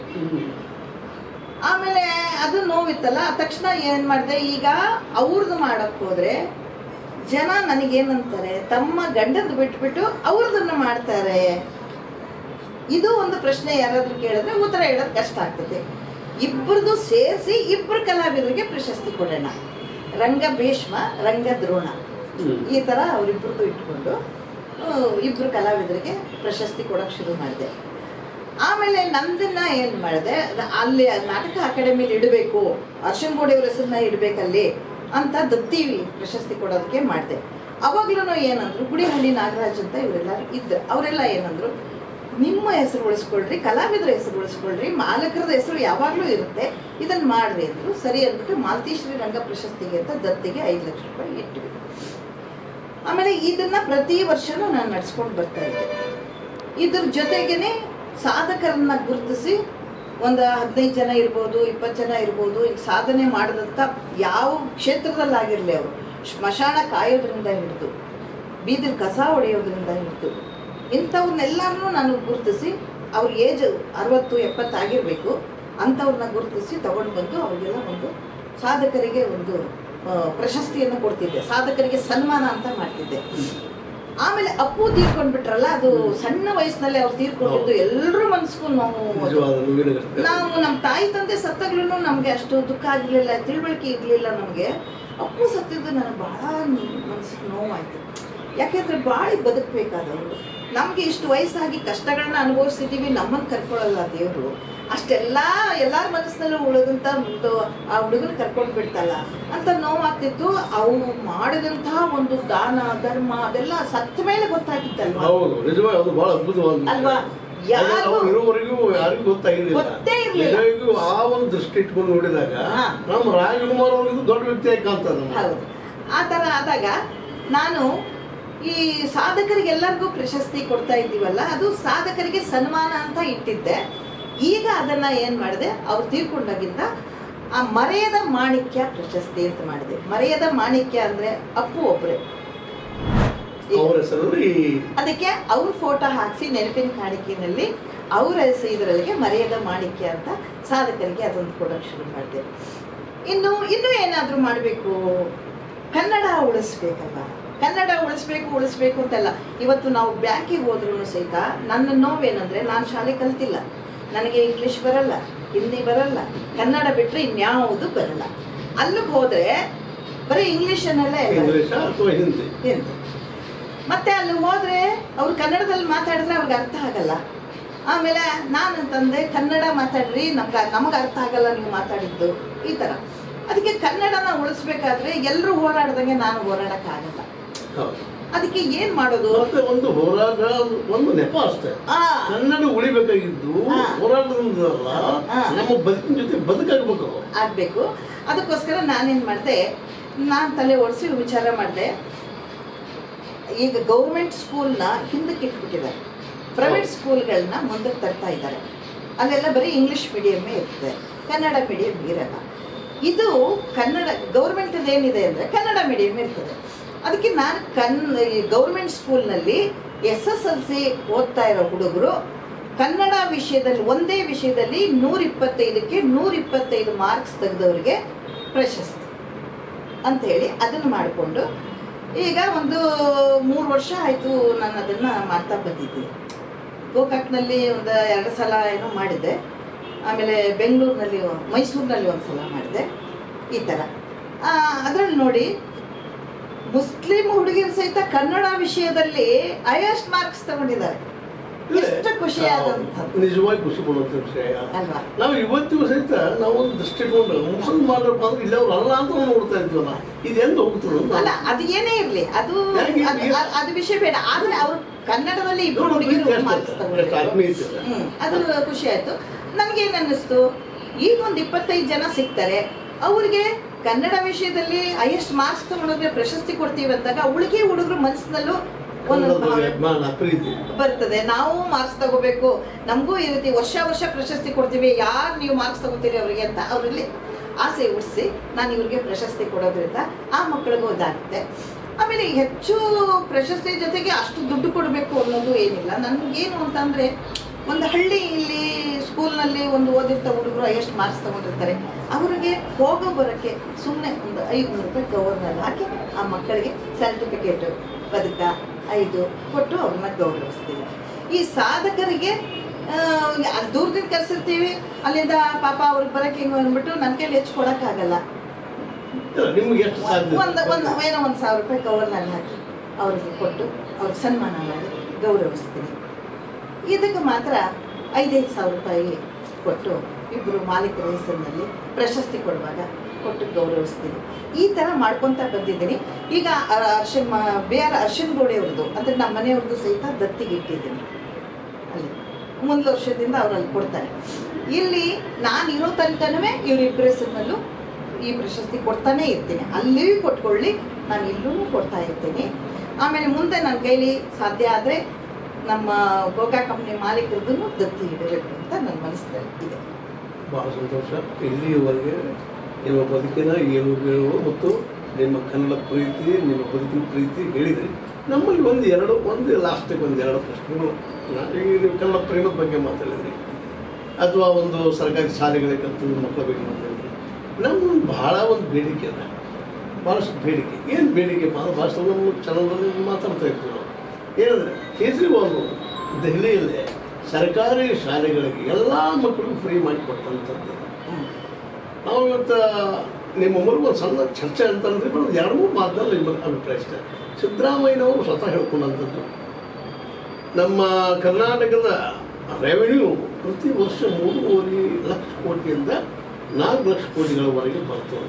ಆಮೇಲೆ ಅದು ನೋವಿತ್ತಲ್ಲ ಆ ತಕ್ಷಣ ಏನ್ ಮಾಡಿದೆ ಈಗ ಅವ್ರದ್ದು ಮಾಡಕ್ ಹೋದ್ರೆ ಜನ ನನಗೇನಂತಾರೆ ತಮ್ಮ ಗಂಡದ್ ಬಿಟ್ಬಿಟ್ಟು ಅವ್ರದನ್ನ ಮಾಡ್ತಾರೆ ಇದು ಒಂದು ಪ್ರಶ್ನೆ ಯಾರಾದ್ರೂ ಕೇಳಿದ್ರೆ ಉತ್ತರ ಹೇಳೋದು ಕಷ್ಟ ಆಗ್ತದೆ ಇಬ್ಬರದು ಸೇರಿಸಿ ಇಬ್ಬರು ಕಲಾವಿದರಿಗೆ ಪ್ರಶಸ್ತಿ ಕೊಡೋಣ ರಂಗ ಭೀಷ್ಮ ರಂಗ ದ್ರೋಣ ಹ್ಮ್. ಈ ಥರ ಅವರಿಬ್ಬರದು ಇಟ್ಕೊಂಡು ಆ, ಇಬ್ರು ಕಲಾವಿದರಿಗೆ ಪ್ರಶಸ್ತಿ ಕೊಡೋಕೆ ಶುರು ಮಾಡಿದೆ ಆಮೇಲೆ ನಂದನ್ನ ಏನು ಮಾಡಿದೆ ಅಲ್ಲಿ ನಾಟಕ ಅಕಾಡೆಮಿಲಿ ಇಡಬೇಕು ಅರ್ಶನ್ ಗೋಡೆಯವ್ರ ಹೆಸರನ್ನ ಇಡಬೇಕಲ್ಲಿ ಅಂತ ದತ್ತಿ ಪ್ರಶಸ್ತಿ ಕೊಡೋದಕ್ಕೆ ಮಾಡಿದೆ ಅವಾಗ್ಲೂ ಏನಂದ್ರು ಗುಡಿಹಳ್ಳಿ ನಾಗರಾಜ್ ಅಂತ ಇವರೆಲ್ಲರೂ ಇದ್ರು ಅವರೆಲ್ಲ ಏನಂದ್ರು ನಿಮ್ಮ ಹೆಸರು ಉಳಿಸ್ಕೊಳ್ರಿ ಕಲಾವಿದರ ಹೆಸರು ಉಳಿಸ್ಕೊಳ್ರಿ ಮಾಲಕರದ ಹೆಸರು ಯಾವಾಗಲೂ ಇರುತ್ತೆ ಇದನ್ನ ಮಾಡ್ರಿ ಅಂದ್ರು ಸರಿ ಅಂದ್ಬಿಟ್ಟು ಮಾಲತಿ ಶ್ರೀರಂಗ ಪ್ರಶಸ್ತಿಗೆ ಅಂತ ದತ್ತಿಗೆ ಐದು ಲಕ್ಷ ರೂಪಾಯಿ ಇಟ್ವಿ ಆಮೇಲೆ ಇದನ್ನ ಪ್ರತಿ ವರ್ಷನೂ ನಾನು ನಡ್ಸ್ಕೊಂಡು ಬರ್ತಾ ಇದ್ದೆ ಇದ್ರ ಜೊತೆಗೇನೆ ಸಾಧಕರನ್ನ ಗುರುತಿಸಿ ಒಂದು ಹದಿನೈದು ಜನ ಇರ್ಬೋದು ಇಪ್ಪತ್ತು ಜನ ಇರ್ಬೋದು ಈಗ ಸಾಧನೆ ಮಾಡಿದಂಥ ಯಾವ ಕ್ಷೇತ್ರದಲ್ಲಾಗಿರಲಿ ಅವರು ಸ್ಮಶಾನ ಕಾಯೋದ್ರಿಂದ ಹಿಡಿದು ಬೀದಿಲ್ ಕಸ ಹೊಡೆಯೋದ್ರಿಂದ ಹಿಡಿದು ಇಂಥವ್ರನ್ನೆಲ್ಲರನ್ನೂ ನಾನು ಗುರುತಿಸಿ ಅವ್ರ ಏಜ್ ಅರವತ್ತು ಎಪ್ಪತ್ತು ಆಗಿರಬೇಕು ಅಂಥವ್ರನ್ನ ಗುರುತಿಸಿ ತಗೊಂಡು ಬಂದು ಅವರಿಗೆಲ್ಲ ಒಂದು ಸಾಧಕರಿಗೆ ಒಂದು ಆ, ಪ್ರಶಸ್ತಿಯನ್ನು ಕೊಡ್ತಿದ್ದೆ ಸಾಧಕರಿಗೆ ಸನ್ಮಾನ ಅಂತ ಮಾಡ್ತಿದ್ದೆ ಆಮೇಲೆ ಅಪ್ಪು ತೀರ್ಕೊಂಡ್ಬಿಟ್ರಲ್ಲ ಅದು ಸಣ್ಣ ವಯಸ್ಸಿನಲ್ಲಿ ಅವ್ರು ತೀರ್ಕೊಂಡಿದ್ದು ಎಲ್ಲರೂ ಮನ್ಸ್ಗೂ ನೋವು ನಿಜವಾದ ನೋವಿನ ಕಥೆ. ನಾವು ನಮ್ಮ ತಾಯಿ ತಂದೆ ಸತ್ತಾಗ್ಲೂ ನಮಗೆ ಅಷ್ಟು ದುಃಖ ಆಗಿರ್ಲಿಲ್ಲ ತಿಳುವಳಿಕೆ ಇರಲಿಲ್ಲ ನಮಗೆ ಅಪ್ಪು ಸತ್ತಿದ್ದು ನನಗೆ ಬಹಳ ಮನ್ಸಿಗೆ ನೋವಾಯ್ತು ಯಾಕೆಂದ್ರೆ ಬಾಳಿ ಬದುಕಬೇಕಾದವರು ನಮಗೆ ಇಷ್ಟು ವಯಸ್ಸಾಗಿ ಕಷ್ಟಗಳನ್ನ ಅನುಭವಿಸಿದ್ದೀವಿ ನಮ್ಮನ್ನು ಕರ್ಕೊಳ್ಳಲ್ಲ ದೇವರು ಅಷ್ಟೆಲ್ಲ ಎಲ್ಲಾರ ಮನಸ್ಸಿನಲ್ಲೂ ಉಳಿದಂಥ ಒಂದು ಆ ಹುಡುಗನ ಕರ್ಕೊಂಡು ಬಿಡ್ತಲ್ಲ ಅಂತ ನೋವಾಗ್ತಿತ್ತು ಅವು ಮಾಡಿದಂತಹ ಒಂದು ದಾನ ಧರ್ಮ ಅದೆಲ್ಲ ಸತ್ತ ಮೇಲೆ ಗೊತ್ತಾಗಿತ್ತಲ್ವಾ ಹೌದು ನಿಜವಾಗಿ ಅದು ಬಹಳ ಅದ್ಭುತವಾದ ಅಲ್ವಾ ಯಾರು ಅವ್ರು ಇರುವವರೆಗೂ ಯಾರಿಗೂ ಗೊತ್ತಾಗಿರ್ಲಿಲ್ಲ ಗೊತ್ತೇ ಇರ್ಲಿಲ್ಲ. ನಿಜವಾಗಿಯೂ ಆ ಒಂದು ದೃಷ್ಟಿ ಇಟ್ಕೊಂಡು ನೋಡಿದಾಗ ಹಾ. ನಮ್ಮ ರಾಜಕುಮಾರ್ ಅವ್ರಿಗೂ ದೊಡ್ಡ ವ್ಯಕ್ತಿಯಾಗಿ ಕಾಣ್ತಾರೆ ನಮ್ಗೆ. ಹೌದು ಆ ಥರ ಆದಾಗ ನಾನು ಈ ಸಾಧಕರಿಗೆ ಎಲ್ಲರಿಗೂ ಪ್ರಶಸ್ತಿ ಕೊಡ್ತಾ ಇದ್ದೀವಲ್ಲ ಅದು ಸಾಧಕರಿಗೆ ಸನ್ಮಾನ ಅಂತ ಇಟ್ಟಿದ್ದೆ ಈಗ ಅದನ್ನ ಏನ್ ಮಾಡಿದೆ ಅವ್ರು ತೀರ್ಕೊಂಡಾಗಿಂದ ಆ ಮರೆಯದ ಮಾಣಿಕ್ಯ ಪ್ರಶಸ್ತಿ ಅಂತ ಮಾಡಿದೆ ಮರೆಯದ ಮಾಣಿಕ್ಯ ಅಂದ್ರೆ ಅಪ್ಪು ಒಬ್ರೆ ಅವ್ರ ಹೆಸರಲ್ಲಿ ಅದಕ್ಕೆ ಅವ್ರ ಫೋಟೋ ಹಾಕಿಸಿ ನೆನಪಿನ ಕಾಣಿಕೆಯಲ್ಲಿ ಅವರ ಇದರಲ್ಲಿಗೆ ಮರೆಯದ ಮಾಣಿಕ್ಯ ಅಂತ ಸಾಧಕರಿಗೆ ಅದೊಂದು ಕೊಡೋಕೆ ಶುರು ಮಾಡಿದೆ ಇನ್ನು ಇನ್ನೂ ಏನಾದರೂ ಮಾಡಬೇಕು ಕನ್ನಡ ಉಳಿಸ್ಬೇಕಲ್ವ ಕನ್ನಡ ಉಳಿಸ್ಬೇಕು ಉಳಿಸ್ಬೇಕು ಅಂತಲ್ಲ ಇವತ್ತು ನಾವು ಬ್ಯಾಂಕಿಗೆ ಹೋದ್ರೂ ಸಹಿತ ನನ್ನ ನೋವೇನಂದ್ರೆ ನಾನು ಶಾಲೆ ಕಲ್ತಿಲ್ಲ ನನಗೆ ಇಂಗ್ಲಿಷ್ ಬರಲ್ಲ ಹಿಂದಿ ಬರಲ್ಲ ಕನ್ನಡ ಬಿಟ್ಟರೆ ಇನ್ಯಾವುದು ಬರಲ್ಲ ಅಲ್ಲಿಗೆ ಹೋದ್ರೆ ಬರೀ ಇಂಗ್ಲಿಷನ್ನಲ್ಲೇ ಎಲ್ಲ ಇಂಗ್ಲಿಷ್ ಅಥವಾ ಹಿಂದಿ ಎಂದು ಮತ್ತೆ ಅಲ್ಲಿ ಹೋದ್ರೆ ಅವ್ರು ಕನ್ನಡದಲ್ಲಿ ಮಾತಾಡಿದ್ರೆ ಅವ್ರಿಗೆ ಅರ್ಥ ಆಗಲ್ಲ ಆಮೇಲೆ ನಾನಂತಂದೆ ಕನ್ನಡ ಮಾತಾಡ್ರಿ ನಮ್ಗೆ ನಮಗೆ ಅರ್ಥ ಆಗಲ್ಲ ನೀವು ಮಾತಾಡಿದ್ದು ಈ ಥರ ಅದಕ್ಕೆ ಕನ್ನಡನ ಉಳಿಸ್ಬೇಕಾದ್ರೆ ಎಲ್ಲರೂ ಹೋರಾಡ್ದಂಗೆ ನಾನು ಹೋರಾಡಕ್ಕಾಗಲ್ಲ ಹೌದು. ಅದಕ್ಕೆ ಏನ್ ಮಾಡೋದು ಮತ್ತೆ ಒಂದು ಹೋರಾಟ ಒಂದು ನೆಪ ಅಷ್ಟೇ ಆ ಕನ್ನಡ ಉಳಿಬೇಕಾಗಿದ್ದು ಹಾ. ಹೋರಾಟದಿಂದಲ್ಲ ಹಾ. ನಮ್ಮ ಬದುಕಿನ ಜೊತೆ ಬದುಕಾಗ್ಬೇಕು ಆಗ್ಬೇಕು ಅದಕ್ಕೋಸ್ಕರ ನಾನೇನ್ ಮಾಡಿದೆ ನಾನು ತಲೆ ಓಡಿಸಿ ವಿಚಾರ ಮಾಡಿದೆ ಈಗ ಗೌರ್ಮೆಂಟ್ ಸ್ಕೂಲ್ನ ಹಿಂದಕ್ಕೆ ಇಟ್ಬಿಟ್ಟಿದ್ದಾರೆ ಪ್ರೈವೇಟ್ ಸ್ಕೂಲ್ಗಳನ್ನ ಮುಂದಕ್ಕೆ ತರ್ತಾ ಇದ್ದಾರೆ ಅಲ್ಲೆಲ್ಲ ಬರೀ ಇಂಗ್ಲಿಷ್ ಮೀಡಿಯಮ್ಮೇ ಇರ್ತದೆ ಕನ್ನಡ ಮೀಡಿಯಂ ಇರಲ್ಲ ಇದು ಕನ್ನಡ ಗೌರ್ಮೆಂಟ್ ಏನಿದೆ ಅಂದರೆ ಕನ್ನಡ ಮೀಡಿಯಂ ಇರ್ತದೆ ಅದಕ್ಕೆ ನಾನು ಕನ್ ಗೌರ್ಮೆಂಟ್ ಸ್ಕೂಲ್ನಲ್ಲಿ ಎಸ್ ಎಸ್ ಎಲ್ ಸಿ ಓದ್ತಾ ಇರೋ ಹುಡುಗರು ಕನ್ನಡ ವಿಷಯದಲ್ಲಿ ಒಂದೇ ವಿಷಯದಲ್ಲಿ ನೂರ ಇಪ್ಪತ್ತೈದಕ್ಕೆ ನೂರ ಇಪ್ಪತ್ತೈದು ಮಾರ್ಕ್ಸ್ ತೆಗೆದವರಿಗೆ ಪ್ರಶಸ್ತಿ ಅಂತ ಹೇಳಿ ಅದನ್ನು ಮಾಡಿಕೊಂಡು ಈಗ ಒಂದು ಮೂರು ವರ್ಷ ಆಯಿತು ನಾನು ಅದನ್ನು ಮಾಡ್ತಾ ಬಂದಿದ್ದೀನಿ ಗೋಕಾಕ್ನಲ್ಲಿ ಒಂದು ಎರಡು ಸಲ ಏನೋ ಮಾಡಿದ್ದೆ ಆಮೇಲೆ ಬೆಂಗಳೂರಿನಲ್ಲಿ ಮೈಸೂರಿನಲ್ಲಿ ಒಂದು ಸಲ ಮಾಡಿದೆ ಈ ಥರ ಅದರಲ್ಲಿ ನೋಡಿ ಮುಸ್ಲಿಂ ಹುಡುಗಿರು ಸಹಿತ ಕನ್ನಡ ವಿಷಯದಲ್ಲಿ ಹೈಯೆಸ್ಟ್ ಮಾರ್ಕ್ಸ್ ತಗೊಂಡಿದ್ದಾರೆ ಇಲ್ಲ, ಎಷ್ಟು ಖುಷಿಯಾದಂಥದ್ದು ನಿಜವಾಗಿ ಖುಷಿ ಪಡುವಂಥ ವಿಷಯ ಅಲ್ವಾ ನಾವು ಇವತ್ತಿಗೂ ಸಹಿತ ನಾವು ಒಂದು ದೃಷ್ಟಿಕೊಂಡು ಮುಸಲ್ಮಾನರಪ್ಪ ಅಂದ್ರೆ ಇಲ್ಲಿ ಅವ್ರು ಅಲ್ಲ ಅಂತ ನಾವು ನೋಡ್ತಾ ಇದ್ವಲ್ಲ ಇದು ಎಂದು ಹೋಗ್ತದೆ ಅಂತ ಅಲ್ಲ ಅದು ಏನೇ ಇರ್ಲಿ ಅದು ಯಾಕೆ ಅದು- ಈಗ- ಅದು- ಅದು ವಿಷಯ ಬೇಡ ಆದ್ರೆ ಅವ್ರು ಕನ್ನಡದಲ್ಲಿ ಇಬ್ರು ನೋಡಿ, ಹುಡುಗಿರು ಎಷ್ಟು marks ಎಷ್ಟು ತಗೊಂಡಿದ್ರು. ಆತ್ಮೀಯತೆ ಇದೆ. ಹ್ಮ್ ಅದು ಖುಷಿ ಆಯ್ತು ನನ್ಗೇನ್ ಅನ್ನಿಸ್ತು ಈಗ ಒಂದ್ ಇಪ್ಪತ್ತೈದು ಜನ ಸಿಗ್ತಾರೆ ಅವ್ರಿಗೆ ಕನ್ನಡ ವಿಷಯದಲ್ಲಿ ಹೈಯೆಸ್ಟ್ ಮಾರ್ಕ್ಸ್ ತಗೊಂಡ್ರೆ ಪ್ರಶಸ್ತಿ ಕೊಡ್ತೀವಿ ಅಂದಾಗ ಉಳಿಗೆ ಹುಡುಗರು ಮನಸ್ಸಿನಲ್ಲೂ ಒಂದೊಂದು ಕನ್ನಡದ ಭಾವನೆ ಅಭಿಮಾನ ಪ್ರೀತಿ ಬರ್ತದೆ ನಾವು ಮಾರ್ಕ್ಸ್ ತಗೋಬೇಕು ನಮಗೂ ಈ ರೀತಿ ವರ್ಷ ವರ್ಷ ಪ್ರಶಸ್ತಿ ಕೊಡ್ತೀವಿ ಯಾರು ನೀವು ಮಾರ್ಕ್ಸ್ ತಗೋತೀರಿ ಅವರಿಗೆ ಅಂತ ಅವರಲ್ಲಿ ಆಸೆ ಹುಟ್ಟಿಸಿ ನಾನು ಇವ್ರಿಗೆ ಪ್ರಶಸ್ತಿ ಕೊಡೋದ್ರಿಂದ ಆ ಮಕ್ಕಳಿಗೂ ಇದಾಗುತ್ತೆ ಆಮೇಲೆ ಹೆಚ್ಚು ಪ್ರಶಸ್ತಿ ಜೊತೆಗೆ ಅಷ್ಟು ದುಡ್ಡು ಕೊಡಬೇಕು ಅನ್ನೋದು ಏನಿಲ್ಲ ನನಗೇನು ಅಂತಂದರೆ ಒಂದು ಹಳ್ಳಿ ಇಲ್ಲಿ ಸ್ಕೂಲ್ನಲ್ಲಿ ಒಂದು ಓದಿರ್ತ ಹುಡುಗರು ಎಷ್ಟು ಮಾರ್ಕ್ಸ್ ತಗೊಂಡಿರ್ತಾರೆ ಅವರಿಗೆ ಹೋಗೋ ಬರೋಕ್ಕೆ ಸುಮ್ಮನೆ ಒಂದು ಐದುನೂರು ರೂಪಾಯಿ ಗವರ್ನಲ್ಲಿ ಹಾಕಿ ಆ ಮಕ್ಕಳಿಗೆ ಸರ್ಟಿಫಿಕೇಟು ಪದಕ ಐದು ಕೊಟ್ಟು ಅವ್ರನ್ನ ಗೌರವಿಸ್ತೀವಿ ಈ ಸಾಧಕರಿಗೆ ಆ, ಅಷ್ಟ್ ದೂರದಿಂದ ಕರೆಸಿರ್ತೀವಿ ಅಲ್ಲಿಂದ ಪಾಪ ಅವ್ರಿಗೆ ಬರಕ್ಕೆ ಹಿಂಗೆ ಅಂದ್ಬಿಟ್ಟು ನನ್ನ ಕೈಲಿ ಹೆಚ್ಚು ಕೊಡೋಕ್ಕಾಗಲ್ಲ ಇಲ್ಲ, ನಿಮ್ಗೆ ಎಷ್ಟು ಸಾಧ್ಯ ಒಂದು ಒಂದು ಏನೋ ಒಂದು ಸಾವಿರ ರೂಪಾಯಿ ಕವರ್ನಲ್ಲಿ ಹಾಕಿ ಅವ್ರಿಗೆ ಕೊಟ್ಟು ಅವ್ರಿಗೆ ಸನ್ಮಾನ ಮಾಡಿ ಗೌರವಿಸ್ತೀನಿ ಇದಕ್ಕೆ ಮಾತ್ರ ಐದೈದು ಸಾವಿರ ರೂಪಾಯಿ ಕೊಟ್ಟು ಇಬ್ಬರು ಮಾಲೀಕರ ಹೆಸರಿನಲ್ಲಿ ಪ್ರಶಸ್ತಿ ಕೊಡುವಾಗ ಕೊಟ್ಟು ಗೌರವಿಸ್ತೀನಿ ಈ ಥರ ಮಾಡ್ಕೊತಾ ಬಂದಿದ್ದೀನಿ ಈಗ ಅ- ಅರ್ಶನ್ ಮ- ಬಿ ಆರ್ ಅರ್ಶನ್ ಗೋಡೆ ಅವ್ರದ್ದು ಅಂದರೆ ನಮ್ಮ ಮನೆಯವ್ರದ್ದು ಸಹಿತ ದತ್ತಿಗೆ ಇಟ್ಟಿದ್ದೀನಿ ಅಲ್ಲಿ ಮುಂದೆ ವರ್ಷದಿಂದ ಅವ್ರು ಅಲ್ಲಿ ಕೊಡ್ತಾರೆ ಇಲ್ಲಿ ನಾನು ಇರೋ ತನಕನೂ ಇವರಿಬ್ಬರ ಹೆಸರಿನಲ್ಲೂ ಈ ಪ್ರಶಸ್ತಿ ಕೊಡ್ತಾನೆ ಇರ್ತೀನಿ ಅಲ್ಲಿಯೂ ಕೊಟ್ಕೊಳ್ಳಿ ನಾನು ಇಲ್ಲೂ ಕೊಡ್ತಾ ಇರ್ತೀನಿ ಆಮೇಲೆ ಮುಂದೆ ನನ್ನ ಕೈಲಿ ಸಾಧ್ಯ ಆದರೆ ನಮ್ಮ ಗೋಕಾ ಕಂಪ್ನಿ ಮಾಲೀಕರದ್ದು ದತ್ತಿ ಇಡಬೇಕು ಅಂತ ನನ್ನ ಮನಸ್ಸಿನಲ್ಲಿ ಇದೆ ಬಹಳ ಸಂತೋಷ ಇಲ್ಲಿಯವರೆಗೆ ನಿಮ್ಮ ಬದುಕಿನ ಏಳು ಬೀಳು ಮತ್ತು ನಿಮ್ಮ ಕನ್ನಡ ಪ್ರೀತಿ ನಿಮ್ಮ ಬದುಕಿನ ಪ್ರೀತಿ ಹೇಳಿದ್ರಿ ನಮ್ಮಲ್ಲಿ ಒಂದು ಎರಡು ಒಂದು ಲಾಸ್ಟಿಗೆ ಒಂದು ಎರಡು ಪ್ರಶ್ನೆಗಳು ನಾ- ಈಗ ನೀವು ಕನ್ನಡ ಪ್ರೇಮದ ಬಗ್ಗೆ ಮಾತಾಡಿದ್ರಿ ಅಥವಾ ಒಂದು ಸರ್ಕಾರಿ ಶಾಲೆಗಳಿಗೆ ಕಲ್ತು ಮಕ್ಕಳ ಬಗ್ಗೆ ಮಾತಾಡಿದ್ರಿ ನಮ್ಮೊಂದು ಬಹಳ ಒಂದು ಬೇಡಿಕೆ ಅದ ಭಾಳಷ್ಟು ಬೇಡಿಕೆ ಏನು ಬೇಡಿಕೆ ಅಂದ್ರೆ ಭಾಳಷ್ಟು ನಮ್ಮ ಚಾನಲ್ನಲ್ಲಿ ಮಾತಾಡ್ತಾ ಇರ್ತೀವಿ ನಾವು ಏನಂದರೆ ಕೇಜ್ರಿವಾಲ್ ದೆಹಲಿಯಲ್ಲೇ ಸರ್ಕಾರಿ ಶಾಲೆಗಳಿಗೆ ಎಲ್ಲ ಮಕ್ಕಳಿಗೂ ಫ್ರೀ ಮಾಡಿ ಕೊಟ್ಟಂಥದ್ದು ನಾವು ಇವತ್ತು ನಿಮ್ಮ ಮೂಲಕ ಒಂದು ಸಣ್ಣ ಚರ್ಚೆ ಅಂತಂದ್ರೆ ಒಂದು ಎರಡು ಮೂರು ಮಾತಲ್ಲಿ ನಿಮ್ಮ ಅಭಿಪ್ರಾಯಿಸ್ತಾರೆ ಸಿದ್ದರಾಮಯ್ಯನವರು ಸ್ವತಃ ಹೇಳ್ಕೊಂಡಂಥದ್ದು ನಮ್ಮ ಕರ್ನಾಟಕದ ರೆವೆನ್ಯೂ ಪ್ರತಿ ವರ್ಷ ಮೂರುವರೆ ಲಕ್ಷ ಕೋಟಿಯಿಂದ ನಾಲ್ಕು ಲಕ್ಷ ಕೋಟಿಗಳವರೆಗೆ ಬರ್ತದೆ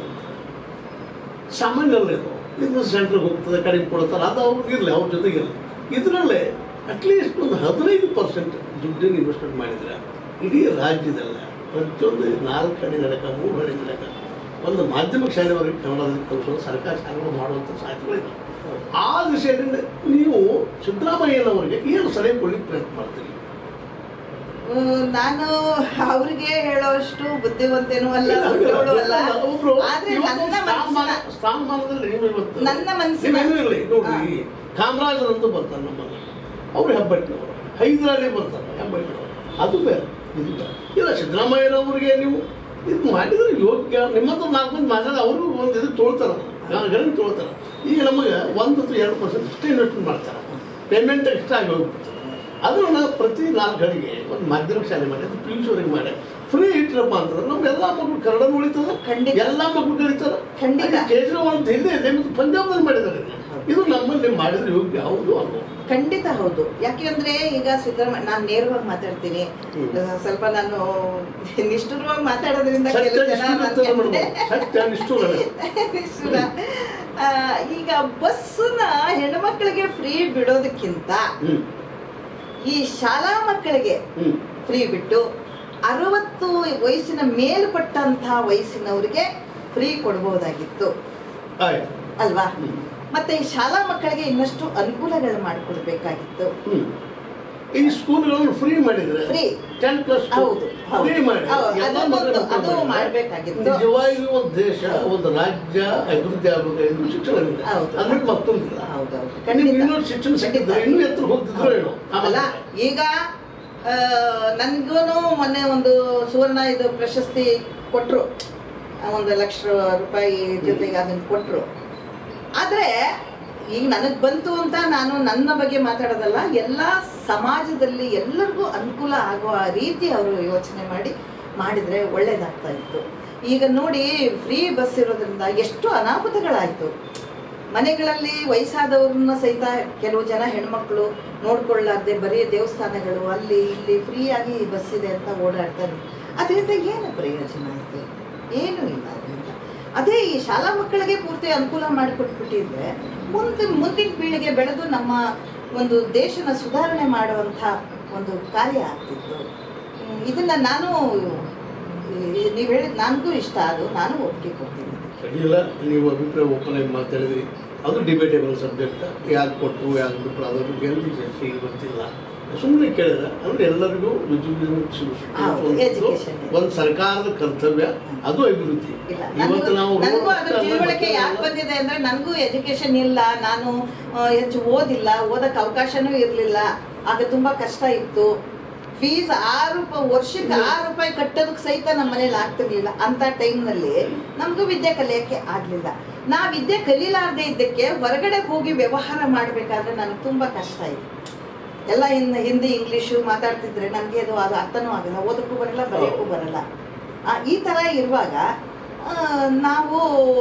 ಸಾಮಾನ್ಯರಲ್ಲ ಇದು ಇದು ಸೆಂಟ್ರಿಗೆ ಹೋಗ್ತದೆ ಕಡಿಮೆ ಕೊಡ್ತಾರೆ ಅದು ಅವ್ರಿಗೆ ಇರಲಿ ಅವ್ರ ಜೊತೆಗೆ ಇರಲಿ ಇದರಲ್ಲೇ ಅಟ್ಲೀಸ್ಟ್ ಒಂದು ಹದಿನೈದು ಪರ್ಸೆಂಟ್ ದುಡ್ಡಿನ ಇನ್ವೆಸ್ಟ್ಮೆಂಟ್ ಮಾಡಿದ್ರೆ ಇಡೀ ರಾಜ್ಯದಲ್ಲ ಪ್ರತಿಯೊಂದು ನಾಲ್ಕು ಕಡೆ ನಡಕ ಮೂರು ಕಡೆ ನಡಕ ಒಂದು ಮಾಧ್ಯಮಿಕ ಶಾಲೆವರೆಗೆ ಕನ್ನಡದಲ್ಲಿ ಕಲಿಸೋದು ಸರ್ಕಾರಿ ಶಾಲೆಗಳು ಮಾಡುವಂಥ ಸಾಧ್ಯತೆಗಳಿದೆ ಆ ದಿಶೆಯಲ್ಲಿ ನೀವು ಸಿದ್ದರಾಮಯ್ಯನವರಿಗೆ ಏನು ಸಲಹೆ ಕೊಡ್ಲಿಕ್ಕೆ ಪ್ರಯತ್ನ ಮಾಡ್ತೀರಿ ಹ್ಮ್, ನಾನು ಅವ್ರಿಗೆ ಹೇಳೋಷ್ಟು ಬುದ್ಧಿವಂತೇನೂ ಅಲ್ಲ ಇಲ್ಲ, ದೊಡ್ಡವಳು ಅಲ್ಲ ಒಬ್ರು ಆದ್ರೆ ಇವತ್ತು ನನ್ನ ಸ್ಥಾನಮಾನ ಮನಸ್ಸಿನ ಸ್ಥಾನಮಾನದಲ್ಲಿ ನೀವು ಇವತ್ತು ನನ್ನ ಮನಸ್ಸಿನ ನೀವೇನೂ ಇರಲಿ ನೋಡ್ರಿ ಕಾಮರಾಜರಂತೂ ಬರ್ತಾರೆ ನಮ್ಮಲ್ಲಿ ಅವ್ರು ಹೆಬ್ಬಟ್ಟಿನವರು ಹೈದರಾಲಿ ಬರ್ತಾರೆ ಹೆಬ್ಬಟ್ಟಿನವರು ಅದು ಬೇರೆ ಇದು ಬೇರೆ ಇಲ್ಲ ಸಿದ್ದರಾಮಯ್ಯನವರಿಗೆ ನೀವು ಇದು ಮಾಡಿದ್ರೆ ಯೋಗ್ಯ ನಿಮ್ಮ ಹತ್ರ ನಾಲ್ಕು ಮಂದಿ ಮಾತಾಡಿ ಅವರು ಒಂದು ಇದು ತೊಳ್ತಾರೆ ಗಣನೆ ತೊಳ್ತಾರೆ ಈಗ ನಮಗೆ ಒಂದು ಅಥವಾ ಎರಡು ಪರ್ಸೆಂಟ್ ಇಷ್ಟೇ ಇನ್ವೆಸ್ಟ್ಮೆಂಟ್ ಮಾಡ್ತಾರೆ ಪೇಮೆಂಟ್ ಎಕ್ಸ್ಟ್ರಾ ಆಗಿ ಹೋಗ್ಬಿಡ್ತಾರೆ ಅದನ್ನು ಪ್ರತಿ ನಾಲ್ಕು ಗಳಿಗೆ ಒಂದು ಮಾಧ್ಯಮಿಕ ಶಾಲೆ ಮಾಡಿ ಅದು ಪಿ ಯು ಸಿವರೆಗೆ ಮಾಡಿ ಫ್ರೀ ಇಟ್ರಪ್ಪ ಅಂತಂದ್ರೆ ನಮ್ಮ ಎಲ್ಲ ಮಕ್ಕಳು ಕನ್ನಡ ಉಳಿತದ ಖಂಡಿತ. ಎಲ್ಲ ಮಕ್ಕಳು ಕಲಿತಾರೆ ಖಂಡಿತ. ಅಲ್ಲಿ ಕೇಜ್ರಿವಾಲ್ ಅಂತ ಇಲ್ಲೇ ಇದೆ ಮತ್ತು ಪಂಜಾಬ್ನಲ್ಲಿ ಮಾಡಿದ್ದಾರೆ ಇದನ್ನ. ಇದು ನಮ್ಮಲ್ಲಿ ಮಾಡಿದ್ರೆ ಯೋಗ್ಯ ಹೌದು ಅಲ್ವೋ ಖಂಡಿತ ಹೌದು ಯಾಕೆಂದ್ರೆ ಈಗ ಸಿದ್ದರಾಮಯ್ಯ ನಾನು ನೇರವಾಗಿ ಮಾತಾಡ್ತೀನಿ ಹ್ಮ್. ಅಹ್, ಸ್ವಲ್ಪ ನಾನು ನಿಷ್ಠುರವಾಗಿ ಮಾತಾಡೋದ್ರಿಂದ ಸತ್ಯ ಕೆಲವು ಜನ ನಿಷ್ಠುರ ನನ್ಗೆ ಮಾಡ್ಬೋದು. ಸತ್ಯ ನಿಷ್ಠುರ ನಿಷ್ಠುರ. ಆ, ಈಗ ಬಸ್ಸನ್ನ ಹೆಣ್ಮಕ್ಳಿಗೆ ಫ್ರೀ ಬಿಡೋದಕ್ಕಿಂತ ಹ್ಮ್ ಈ ಶಾಲಾ ಮಕ್ಕಳಿಗೆ ಹ್ಮ್ ಫ್ರೀ ಬಿಟ್ಟು ಅರವತ್ತು ವಯಸ್ಸಿನ ಮೇಲ್ಪಟ್ಟಂತಹ ವಯಸ್ಸಿನವರಿಗೆ ಫ್ರೀ ಕೊಡ್ಬೋದಾಗಿತ್ತು ಆಯ್ತು ಅಲ್ವಾ ಹ್ಮ್ ಮತ್ತೆ ಈ ಶಾಲಾ ಮಕ್ಕಳಿಗೆ ಇನ್ನಷ್ಟು ಅನುಕೂಲಗಳು ಮಾಡಿಕೊಡ್ಬೇಕಾಗಿತ್ತು ಹ್ಮ್ ಈ ಸ್ಕೂಲ್ಗಳನ್ನು ಫ್ರೀ ಮಾಡಿದ್ರೆ ಫ್ರೀ ಟೆನ್ ಪ್ಲಸ್ ಹೌದು, ಹೌದು. ಫ್ರೀ ಮಾಡಿ ಹೌದು, ಎಲ್ಲ ಅದೊಂದು- ಮಕ್ಕಳು ಅದು ಮಾಡಿದ್ರೆ ಮಾಡ್ಬೇಕಾಗಿತ್ತು. ನಿಜವಾಗಿಯೂ ಒಂದು ದೇಶ ಒಂದು ರಾಜ್ಯ ಅಭಿವೃದ್ಧಿ ಆಗಬೇಕು ಎಂದು ಶಿಕ್ಷಣವಿದೆ ಹೌದು. ಅಂದ್ಬಿಟ್ಟು ಮತ್ತೊಂದಿಲ್ಲ ಹೌದೌದು ನೀವು ಖಂಡಿತ ಇನ್ನೂ ಶಿಕ್ಷಣ ಸಿಕ್ಕಿದ್ರೆ ಇನ್ನೂ ಎತ್ತರ ಹೋಗ್ತಿದ್ರು ಏನೋ ಅಲ್ಲ ಈಗ ನನ್ಗೂನು ಮೊನ್ನೆ ಒಂದು ಸುವರ್ಣ ಇದು ಪ್ರಶಸ್ತಿ ಕೊಟ್ರು ಆ, ಒಂದು ಲಕ್ಷ ರೂಪಾಯಿ ಜೊತೆಗೆ ಅದನ್ನ ಕೊಟ್ರು ಆದ್ರೆ ಈಗ ನನಗೆ ಬಂತು ಅಂತ ನಾನು ನನ್ನ ಬಗ್ಗೆ ಮಾತಾಡೋದಲ್ಲ ಎಲ್ಲ ಸಮಾಜದಲ್ಲಿ ಎಲ್ಲರಿಗೂ ಅನುಕೂಲ ಆಗುವ ರೀತಿ ಅವರು ಯೋಚನೆ ಮಾಡಿ ಮಾಡಿದ್ರೆ ಒಳ್ಳೇದಾಗ್ತಾ ಇತ್ತು ಈಗ ನೋಡಿ ಫ್ರೀ ಬಸ್ ಇರೋದ್ರಿಂದ ಎಷ್ಟು ಅನಾಹುತಗಳಾಯ್ತು ಮನೆಗಳಲ್ಲಿ ವಯಸ್ಸಾದವ್ರನ್ನ ಸಹಿತ ಕೆಲವು ಜನ ಹೆಣ್ಮಕ್ಳು ನೋಡ್ಕೊಳ್ಳಾರ್ದೆ ಬರೀ ದೇವಸ್ಥಾನಗಳು ಅಲ್ಲಿ ಇಲ್ಲಿ ಫ್ರೀಯಾಗಿ ಬಸ್ ಇದೆ ಅಂತ ಓಡಾಡ್ತಾರೆ ಅದರಿಂದ ಏನು ಪ್ರಯೋಜನ ಆಯ್ತು ಏನೂ ಇಲ್ಲ ಅದರಿಂದ ಅದೇ ಈ ಶಾಲಾ ಮಕ್ಕಳಿಗೆ ಪೂರ್ತಿ ಅನುಕೂಲ ಮಾಡಿಕೊಟ್ಬಿಟ್ಟಿದ್ರೆ ಮುಂದೆ ಮುಂದಿನ ಪೀಳಿಗೆ ಬೆಳೆದು ನಮ್ಮ ಒಂದು ದೇಶನ ಸುಧಾರಣೆ ಮಾಡುವಂಥ ಒಂದು ಕಾರ್ಯ ಆಗ್ತಿತ್ತು ಹ್ಮ್, ಇದನ್ನ ನಾನು ನೀವು ಹೇಳಿದ ನನಗೂ ಇಷ್ಟ ಅದು ನಾನು ಒಪ್ಪಿಗೆ ಕೊಡ್ತೀನಿ ಅಡ್ಡಿಲ್ಲ ನೀವು ಅಭಿಪ್ರಾಯ ಓಪನ್ ಆಗಿ ಮಾತಾಡಿದ್ರಿ ಅದು ಡಿಬೇಟೇಬಲ್ ಸಬ್ಜೆಕ್ಟ್ ಯಾಕೆ ಕೊಟ್ಟರು ಯಾಕೆ ಬಿಟ್ಟರು ಅದ್ರ ಬಗ್ಗೆ ಎಲ್ಲಿ ಚರ್ಚೆಗೆ ಗೊತ್ತಿಲ್ಲ ಸುಮ್ಮನೆ ಕೇಳಿದ್ರೆ ಅಂದ್ರೆ ಎಲ್ಲರಿಗೂ ಹೌದು, education. ಒಂದು ಸರ್ಕಾರದ ಕರ್ತವ್ಯ ಅದು ಅಭಿವೃದ್ಧಿ ಇಲ್ಲ ಇವತ್ತು ನಾವು ನನಗೂ ಅದು road ತಿಳುವಳಿಕೆ ಮಕ್ಕಳೆಲ್ಲ- ಯಾಕೆ ಬಂದಿದೆ ಅಂದ್ರೆ ನನಗೂ ಎಜುಕೇಶನ್ ಇಲ್ಲ ನಾನು ಆ, ಹೆಚ್ಚು ಓದಿಲ್ಲ ಓದಕ್ಕೆ ಅವಕಾಶನೂ ಇರಲಿಲ್ಲ ಆಗ ತುಂಬಾ ಕಷ್ಟ ಇತ್ತು ಫೀಸ್ ಆರು ರೂಪಾಯಿ ವರ್ಷಕ್ಕೆ ಆರು ರೂಪಾಯಿ ಕಟ್ಟೋದಕ್ಕೆ ಸಹಿತ ನಮ್ಮ ಮನೇಲಿ ಆಗ್ತಿರ್ಲಿಲ್ಲ ಅಂತ ಟೈಮ್ನಲ್ಲಿ ನಮಗೂ ವಿದ್ಯೆ ಕಲಿಯೋಕ್ಕೆ ಆಗಲಿಲ್ಲ ನಾ ವಿದ್ಯೆ ಕಲೀಲಾರ್ದೆ ಇದ್ದಕ್ಕೆ ಹೊರಗಡೆ ಹೋಗಿ ವ್ಯವಹಾರ ಮಾಡಬೇಕಾದ್ರೆ ನನಗೆ ತುಂಬಾ ಕಷ್ಟ ಇತ್ತು ಎಲ್ಲ ಹಿಂದಿ ಹಿಂದಿ ಇಂಗ್ಲೀಷು ಮಾತಾಡ್ತಿದ್ರೆ ನನಗೆ ಅದು ಅದು ಅರ್ಥನೂ ಆಗಲ್ಲ ಓದಕ್ಕೂ ಬರಲ್ಲ ಬರೆಯೋಕ್ಕೂ ಬರಲ್ಲ ಆ, ಈ ಥರ ಇರುವಾಗ ಆ, ನಾವು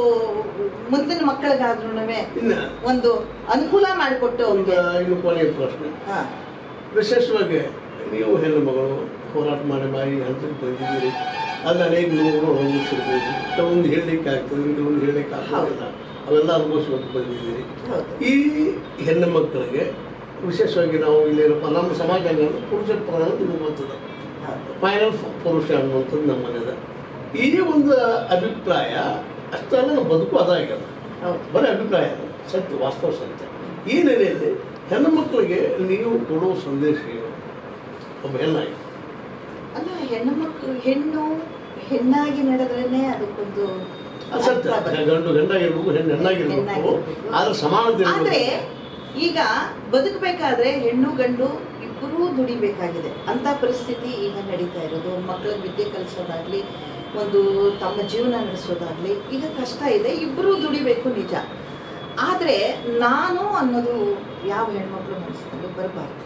ಮುಂದಿನ ಮಕ್ಕಳಿಗಾದ್ರೂ ಇನ್ನ ಒಂದು ಅನುಕೂಲ ಮಾಡಿಕೊಟ್ಟು ಒಂದು ಅವ್ರಿಗೆ ಇನ್ನು ಕೊನೆಯ ಪ್ರಶ್ನೆ ಹಾ, ವಿಶೇಷವಾಗಿ ನೀವು ಹೆಣ್ಣು ಮಗಳು ಹೋರಾಟ ಮಾಡಿ ಮಾಡಿ ಹಂತಕ್ಕೆ ಬಂದಿದ್ದೀರಿ ಅಲ್ಲಿ ಅನೇಕ ನೋವು ಅನುಭವಿಸಿರ್ಬೋದು ಕೆಲವೊಂದು ಹೇಳಲಿಕ್ಕೆ ಆಗ್ತದೆ ಕೆಲವೊಂದು ಹೇಳಲಿಕ್ಕೆ ಆಗೋದಿಲ್ಲ ಅವೆಲ್ಲ ಅನುಭವಿಸ್ಕೊಂಡು ಬಂದಿದ್ದೀರಿ ಹೌದು ಈ ಹೆಣ್ಣು ಮಕ್ಕಳಿಗೆ ವಿಶೇಷವಾಗಿ ನಾವು ಇಲ್ಲೇನಪ್ಪ ನಮ್ಮ ಸಮಾಜ ಅನ್ನೋದು ಪುರುಷ ಪ್ರಧಾನ ನಿಮಗೆ ಗೊತ್ತದೆ ಹೌದು ಫೈನಲ್ ಪುರುಷ ಅನ್ನುವಂಥದ್ದು ನಮ್ಮ ಮನೆಯದ ಈ ಒಂದು ಅಭಿಪ್ರಾಯ ಅಷ್ಟೆಲ್ಲ ನಮ್ಮ ಬದುಕು ಅದಾಗ್ಯದ ಹೌದು ಬರೀ ಅಭಿಪ್ರಾಯ ಅಲ್ಲ ಸತ್ಯ ವಾಸ್ತವ ಸತ್ಯ ಈ ನೆಲೆಯಲ್ಲಿ ಹೆಣ್ಣು ಮಕ್ಕಳಿಗೆ ನೀವು ಕೊಡುವ ಸಂದೇಶ ಏನು ಒಬ್ಬ ಹೆಣ್ಣಾಗಿ ಅಲ್ಲ ಹೆಣ್ಣು ಮಕ್ಕಳು ಹೆಣ್ಣು ಹೆಣ್ಣಾಗಿ ನಡೆದ್ರೇನೆ ಅದಕ್ಕೊಂದು ಅದು ಸತ್ಯ ಅರ್ಥ ಬರುತ್ತೆ. ಗಂಡು ಗಂಡಾಗಿರ್ಬೇಕು ಹೆಣ್ಣು ಹೆಣ್ಣಾಗಿರ್ಬೇಕು ಹೆಣ್ಣಾಗಿರ್ಬೇಕು. ಆದ್ರೆ ಸಮಾನತೆ ಆದ್ರೆ ಇರ್ಬೇಕು. ಈಗ ಬದುಕಬೇಕಾದ್ರೆ ಹೆಣ್ಣು ಗಂಡು ಇಬ್ಬರೂ ದುಡಿಬೇಕಾಗಿದೆ ಅಂತ ಪರಿಸ್ಥಿತಿ ಈಗ ನಡೀತಾ ಇರೋದು ಮಕ್ಕಳಿಗೆ ವಿದ್ಯೆ ಕಲಿಸೋದಾಗ್ಲಿ ಒಂದು ತಮ್ಮ ಜೀವನ ನಡೆಸೋದಾಗ್ಲಿ ಈಗ ಕಷ್ಟ ಇದೆ ಇಬ್ಬರೂ ದುಡಿಬೇಕು ನಿಜ ಆದ್ರೆ ನಾನು ಅನ್ನೋದು ಯಾವ ಹೆಣ್ಮಕ್ಳು ಮನಸ್ಸಿನಲ್ಲಿ ಬರಬಾರ್ದು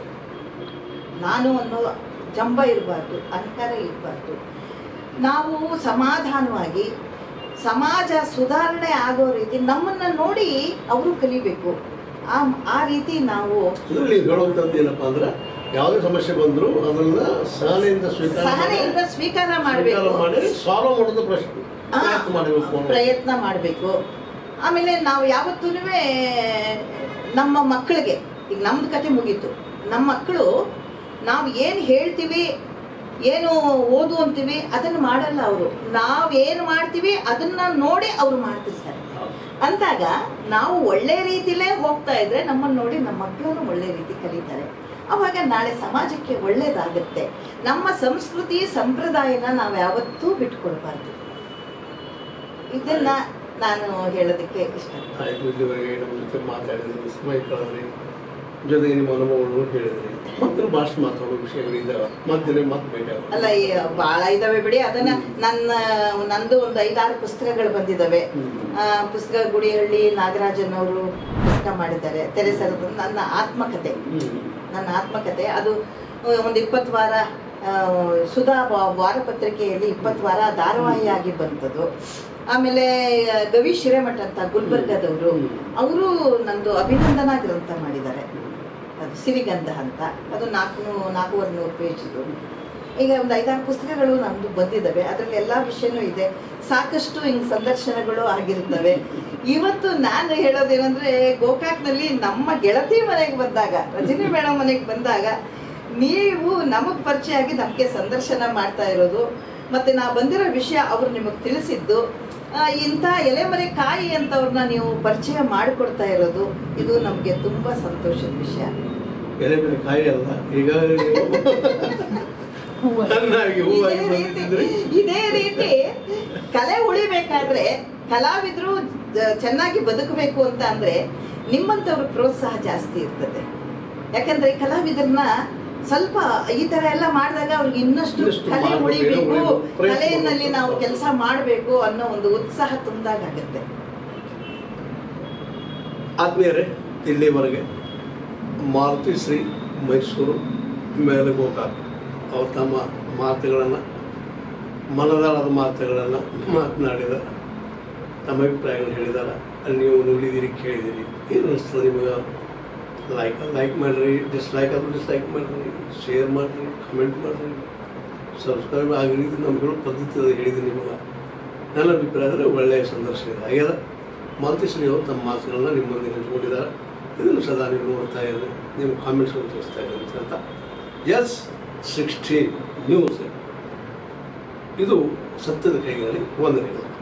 ನಾನು ಅನ್ನೋ ಜಂಬ ಇರಬಾರ್ದು ಅಹಂಕಾರ ಇರಬಾರ್ದು ನಾವು ಸಮಾಧಾನವಾಗಿ ಸಮಾಜ ಸುಧಾರಣೆ ಆಗೋ ರೀತಿ ನಮ್ಮನ್ನ ನೋಡಿ ಅವರು ಕಲಿಬೇಕು ಆ ಆ ರೀತಿ ನಾವು ಇದ್ರಲ್ಲಿ ನೀವು ಹೇಳುವಂಥದ್ದು ಏನಪ್ಪಾ ಅಂದ್ರೆ ಯಾವುದೇ ಸಮಸ್ಯೆ ಬಂದ್ರು ಅದನ್ನ ಸಹನೆಯಿಂದ ಸ್ವೀಕಾರ ಮಾಡಿ ಸಹನೆಯಿಂದ ಸ್ವೀಕಾರ ಸ್ವೀಕಾರ ಮಾಡಬೇಕು ಮಾಡಿ ಸಾಲ್ವ್ ಮಾಡೋದು ಪ್ರಶ್ನೆ ಆ, ಪ್ರಯತ್ನ ಮಾಡಬೇಕು ಅನ್ನೋದು. ಪ್ರಯತ್ನ ಮಾಡಬೇಕು ಆಮೇಲೆ ನಾವು ಯಾವತ್ತೂ ನಮ್ಮ ಮಕ್ಕಳಿಗೆ ಈಗ ನಮ್ದು ಕತೆ ಮುಗೀತು ನಮ್ಮ ಮಕ್ಕಳು ನಾವು ಏನು ಹೇಳ್ತೀವಿ ಏನು ಓದು ಅಂತೀವಿ ಅದನ್ನ ಮಾಡಲ್ಲ ಅವರು ನಾವೇನು ಮಾಡ್ತೀವಿ ಅದನ್ನ ನೋಡಿ ಅವರು ಮಾಡ್ತಿರ್ತಾರೆ ಅಂದಾಗ ನಾವು ಒಳ್ಳೆ ರೀತಿಲೇ ಹೋಗ್ತಾ ಇದ್ರೆ ನಮ್ಮನ್ನು ನೋಡಿ ನಮ್ಮ ಮಕ್ಕಳನ್ನು ಒಳ್ಳೆ ರೀತಿ ಕಲಿತಾರೆ ಅವಾಗ ನಾಳೆ ಸಮಾಜಕ್ಕೆ ಒಳ್ಳೇದಾಗುತ್ತೆ ನಮ್ಮ ಸಂಸ್ಕೃತಿ ಸಂಪ್ರದಾಯನ ನಾವು ಯಾವತ್ತೂ ಬಿಟ್ಕೊಳ್ಬಾರ್ದು ಇದನ್ನ ನಾನು ಹೇಳೋದಕ್ಕೆ ಇಷ್ಟ ಆಯ್ತು ಇಲ್ಲಿವರೆಗೆ ನಮ್ಮ ಜೊತೆ ಮಾತಾಡಿದ್ರಿ ಸಮಯ ಕಳೆದ್ರಿ ಜೊತೆಗೆ ನಿಮ್ಮ ಅನುಭವಗಳನ್ನು ಹೇಳಿದ್ರಿ ಮತ್ತೆ ಭಾಷೆ ಮಾತಾಡೋ ವಿಷಯಗಳಿದ್ದಾವೆ ಮತ್ತೆ ಮತ್ತೆ ಬೇಕಾಗುತ್ತೆ ಅಲ್ಲ ಈ ಬಹಳ ಇದಾವೆ ಬಿಡಿ ಅದನ್ನ ನನ್ನ ನಂದು ಒಂದು ಐದಾರು ಪುಸ್ತಕಗಳು ಬಂದಿದ್ದಾವೆ ಆ, ಪುಸ್ತಕ ಗುಡಿಹಳ್ಳಿ ನಾಗರಾಜನ್ ಅವರು ಪುಸ್ತಕ ಮಾಡಿದ್ದಾರೆ ತೆರೆಸರದ ನನ್ನ ಆತ್ಮಕತೆ ನನ್ನ ಆತ್ಮಕತೆ ಅದು ಒಂದು ಇಪ್ಪತ್ತು ವಾರ ಆ, ಸುಧಾ ವಾ- ವಾರಪತ್ರಿಕೆಯಲ್ಲಿ ಇಪ್ಪತ್ತು ವಾರ ಧಾರಾವಾಹಿಯಾಗಿ ಬಂತದ್ದು ಆಮೇಲೆ ಆ, ಗವಿ ಶಿರೇಮಠ ಅಂತ ಗುಲ್ಬರ್ಗದವರು ಅವರು ನಂದು ಅಭಿನಂದನಾ ಗ್ರಂಥ ಮಾಡಿದ್ದಾರೆ ಅದು ಸಿರಿಗಂಧ ಅಂತ ಅದು ನಾಲ್ಕು ನಾಲ್ಕೂವರೆ ನೂರು ಪೇಜ್ ಇದು ಈಗ ಒಂದು ಐದಾರು ಪುಸ್ತಕಗಳು ನಮ್ದು ಬಂದಿದ್ದಾವೆ ಅದರಲ್ಲಿ ಎಲ್ಲ ವಿಷಯನೂ ಇದೆ ಸಾಕಷ್ಟು ಹಿಂಗ್ ಸಂದರ್ಶನಗಳು ಆಗಿರ್ತವೆ ಇವತ್ತು ನಾನು ಹೇಳೋದೇನಂದ್ರೆ ಗೋಕಾಕ್ನಲ್ಲಿ ನಮ್ಮ ಗೆಳತಿ ಮನೆಗೆ ಬಂದಾಗ ರಜನಿ ಮೇಡಮ್ ಮನೆಗೆ ಬಂದಾಗ ನೀವು ನಮಗ್ ಪರಿಚಯ ಆಗಿ ನಮಗೆ ಸಂದರ್ಶನ ಮಾಡ್ತಾ ಇರೋದು ಮತ್ತೆ ನಾ ಬಂದಿರೋ ವಿಷಯ ಅವ್ರು ನಿಮಗೆ ತಿಳಿಸಿದ್ದು ಆ, ಇಂಥ ಎಲೆಮರೆ ಕಾಯಿ ಅಂತವ್ರನ್ನ ನೀವು ಪರಿಚಯ ಮಾಡಿಕೊಡ್ತಾ ಇರೋದು ಇದು ನಮಗೆ ತುಂಬಾ ಸಂತೋಷದ ವಿಷಯ ಎಲೆ ಮೇಲೆ ಕಾಯಿ ಅಲ್ಲ ಈಗಾಗಲೇ ನೀವು ಹಣ್ಣಾಗಿ ಹೂವಾಗಿ ಇದೇ ರೀತಿ ಬಂದಿದ್ರಿ ಇದೇ ರೀತಿ ಕಲೆ ಉಳಿಬೇಕಾದ್ರೆ ಕಲಾವಿದ್ರು ಜ- ಚೆನ್ನಾಗಿ ಬದುಕಬೇಕು ಅಂತ ಅಂದ್ರೆ ನಿಮ್ಮಂತವ್ರ ಪ್ರೋತ್ಸಾಹ ಜಾಸ್ತಿ ಇರ್ತದೆ ಯಾಕಂದ್ರೆ ಕಲಾವಿದರನ್ನ ಸ್ವಲ್ಪ ಈ ತರ ಎಲ್ಲ ಮಾಡಿದಾಗ ಅವ್ರಿಗೆ ಇನ್ನಷ್ಟು ಇನ್ನಷ್ಟು ಕಲೆ ಮಾಡ್ಬೇಕು, ಉಳಿಬೇಕು ಉಳಿಬೇಕು, ಪ್ರಯತ್ನ ಕಲೆಯಲ್ಲಿ ಮಾಡ್ಬೇಕು. ನಾವು ಕೆಲಸ ಮಾಡಬೇಕು ಅನ್ನೋ ಒಂದು ಉತ್ಸಾಹ ತುಂಬಿದಾಗ ಆಗುತ್ತೆ ಆತ್ಮೀಯರೇ ಇಲ್ಲಿವರೆಗೆ ಮಾರುತಿ ಶ್ರೀ ಮೈಸೂರು ಮೇಲೆ ಗೋಕಾಕ್ ಅವ್ರು ತಮ್ಮ ಮಾತುಗಳನ್ನು ಮನದಾಳದ ಮಾತುಗಳನ್ನು ಮಾತನಾಡಿದ ತಮ್ಮ ಅಭಿಪ್ರಾಯಗಳನ್ನು ಹೇಳಿದ್ದಾರೆ ಅಲ್ಲಿ ನೀವು ನೋಡಿದಿರಿ ಕೇಳಿದಿರಿ ಏನು ಅನಿಸ್ತದೆ ನಿಮಗೆ ಲೈಕ್ ಲೈಕ್ ಮಾಡಿರಿ ಡಿಸ್ಲೈಕ್ ಆದರೂ ಡಿಸ್ಲೈಕ್ ಮಾಡಿರಿ ಶೇರ್ ಮಾಡಿರಿ ಕಮೆಂಟ್ ಮಾಡಿರಿ ಸಬ್ಸ್ಕ್ರೈಬ್ ಆಗಿರಿ ಇದು ನಮ್ಮ ಹೇಳೋ ಪದ್ಧತಿ ಅದು ಹೇಳಿದ್ದೀನಿ ನಿಮಗೆ ನನ್ನ ಅಭಿಪ್ರಾಯ ಅಂದರೆ ಒಳ್ಳೆಯ ಸಂದರ್ಶನ ಇದೆ ಆಗ್ಯದ ಮಾಲ್ತೇಶ್ವರಿ ಅವರು ತಮ್ಮ ಮಾತುಗಳನ್ನ ನಿಮ್ಮೊಂದಿಗೆ ಹಂಚ್ಕೊಂಡಿದ್ದಾರೆ ಇದನ್ನು ಸದಾ ನೀವು ನೋಡ್ತಾ ಇದ್ರೆ ನಿಮ್ಮ ಕಾಮೆಂಟ್ಸ್ಗಳು ತೋರಿಸ್ತಾ ಇದ್ದಾರೆ ಅಂತ ಎಸ್ ಸಿಕ್ಸ್ಟೀನ್ ನ್ಯೂಸ್ ಇದು ಸತ್ಯದ ಕೈಗಳಲ್ಲಿ ವಂದನೆಗಳು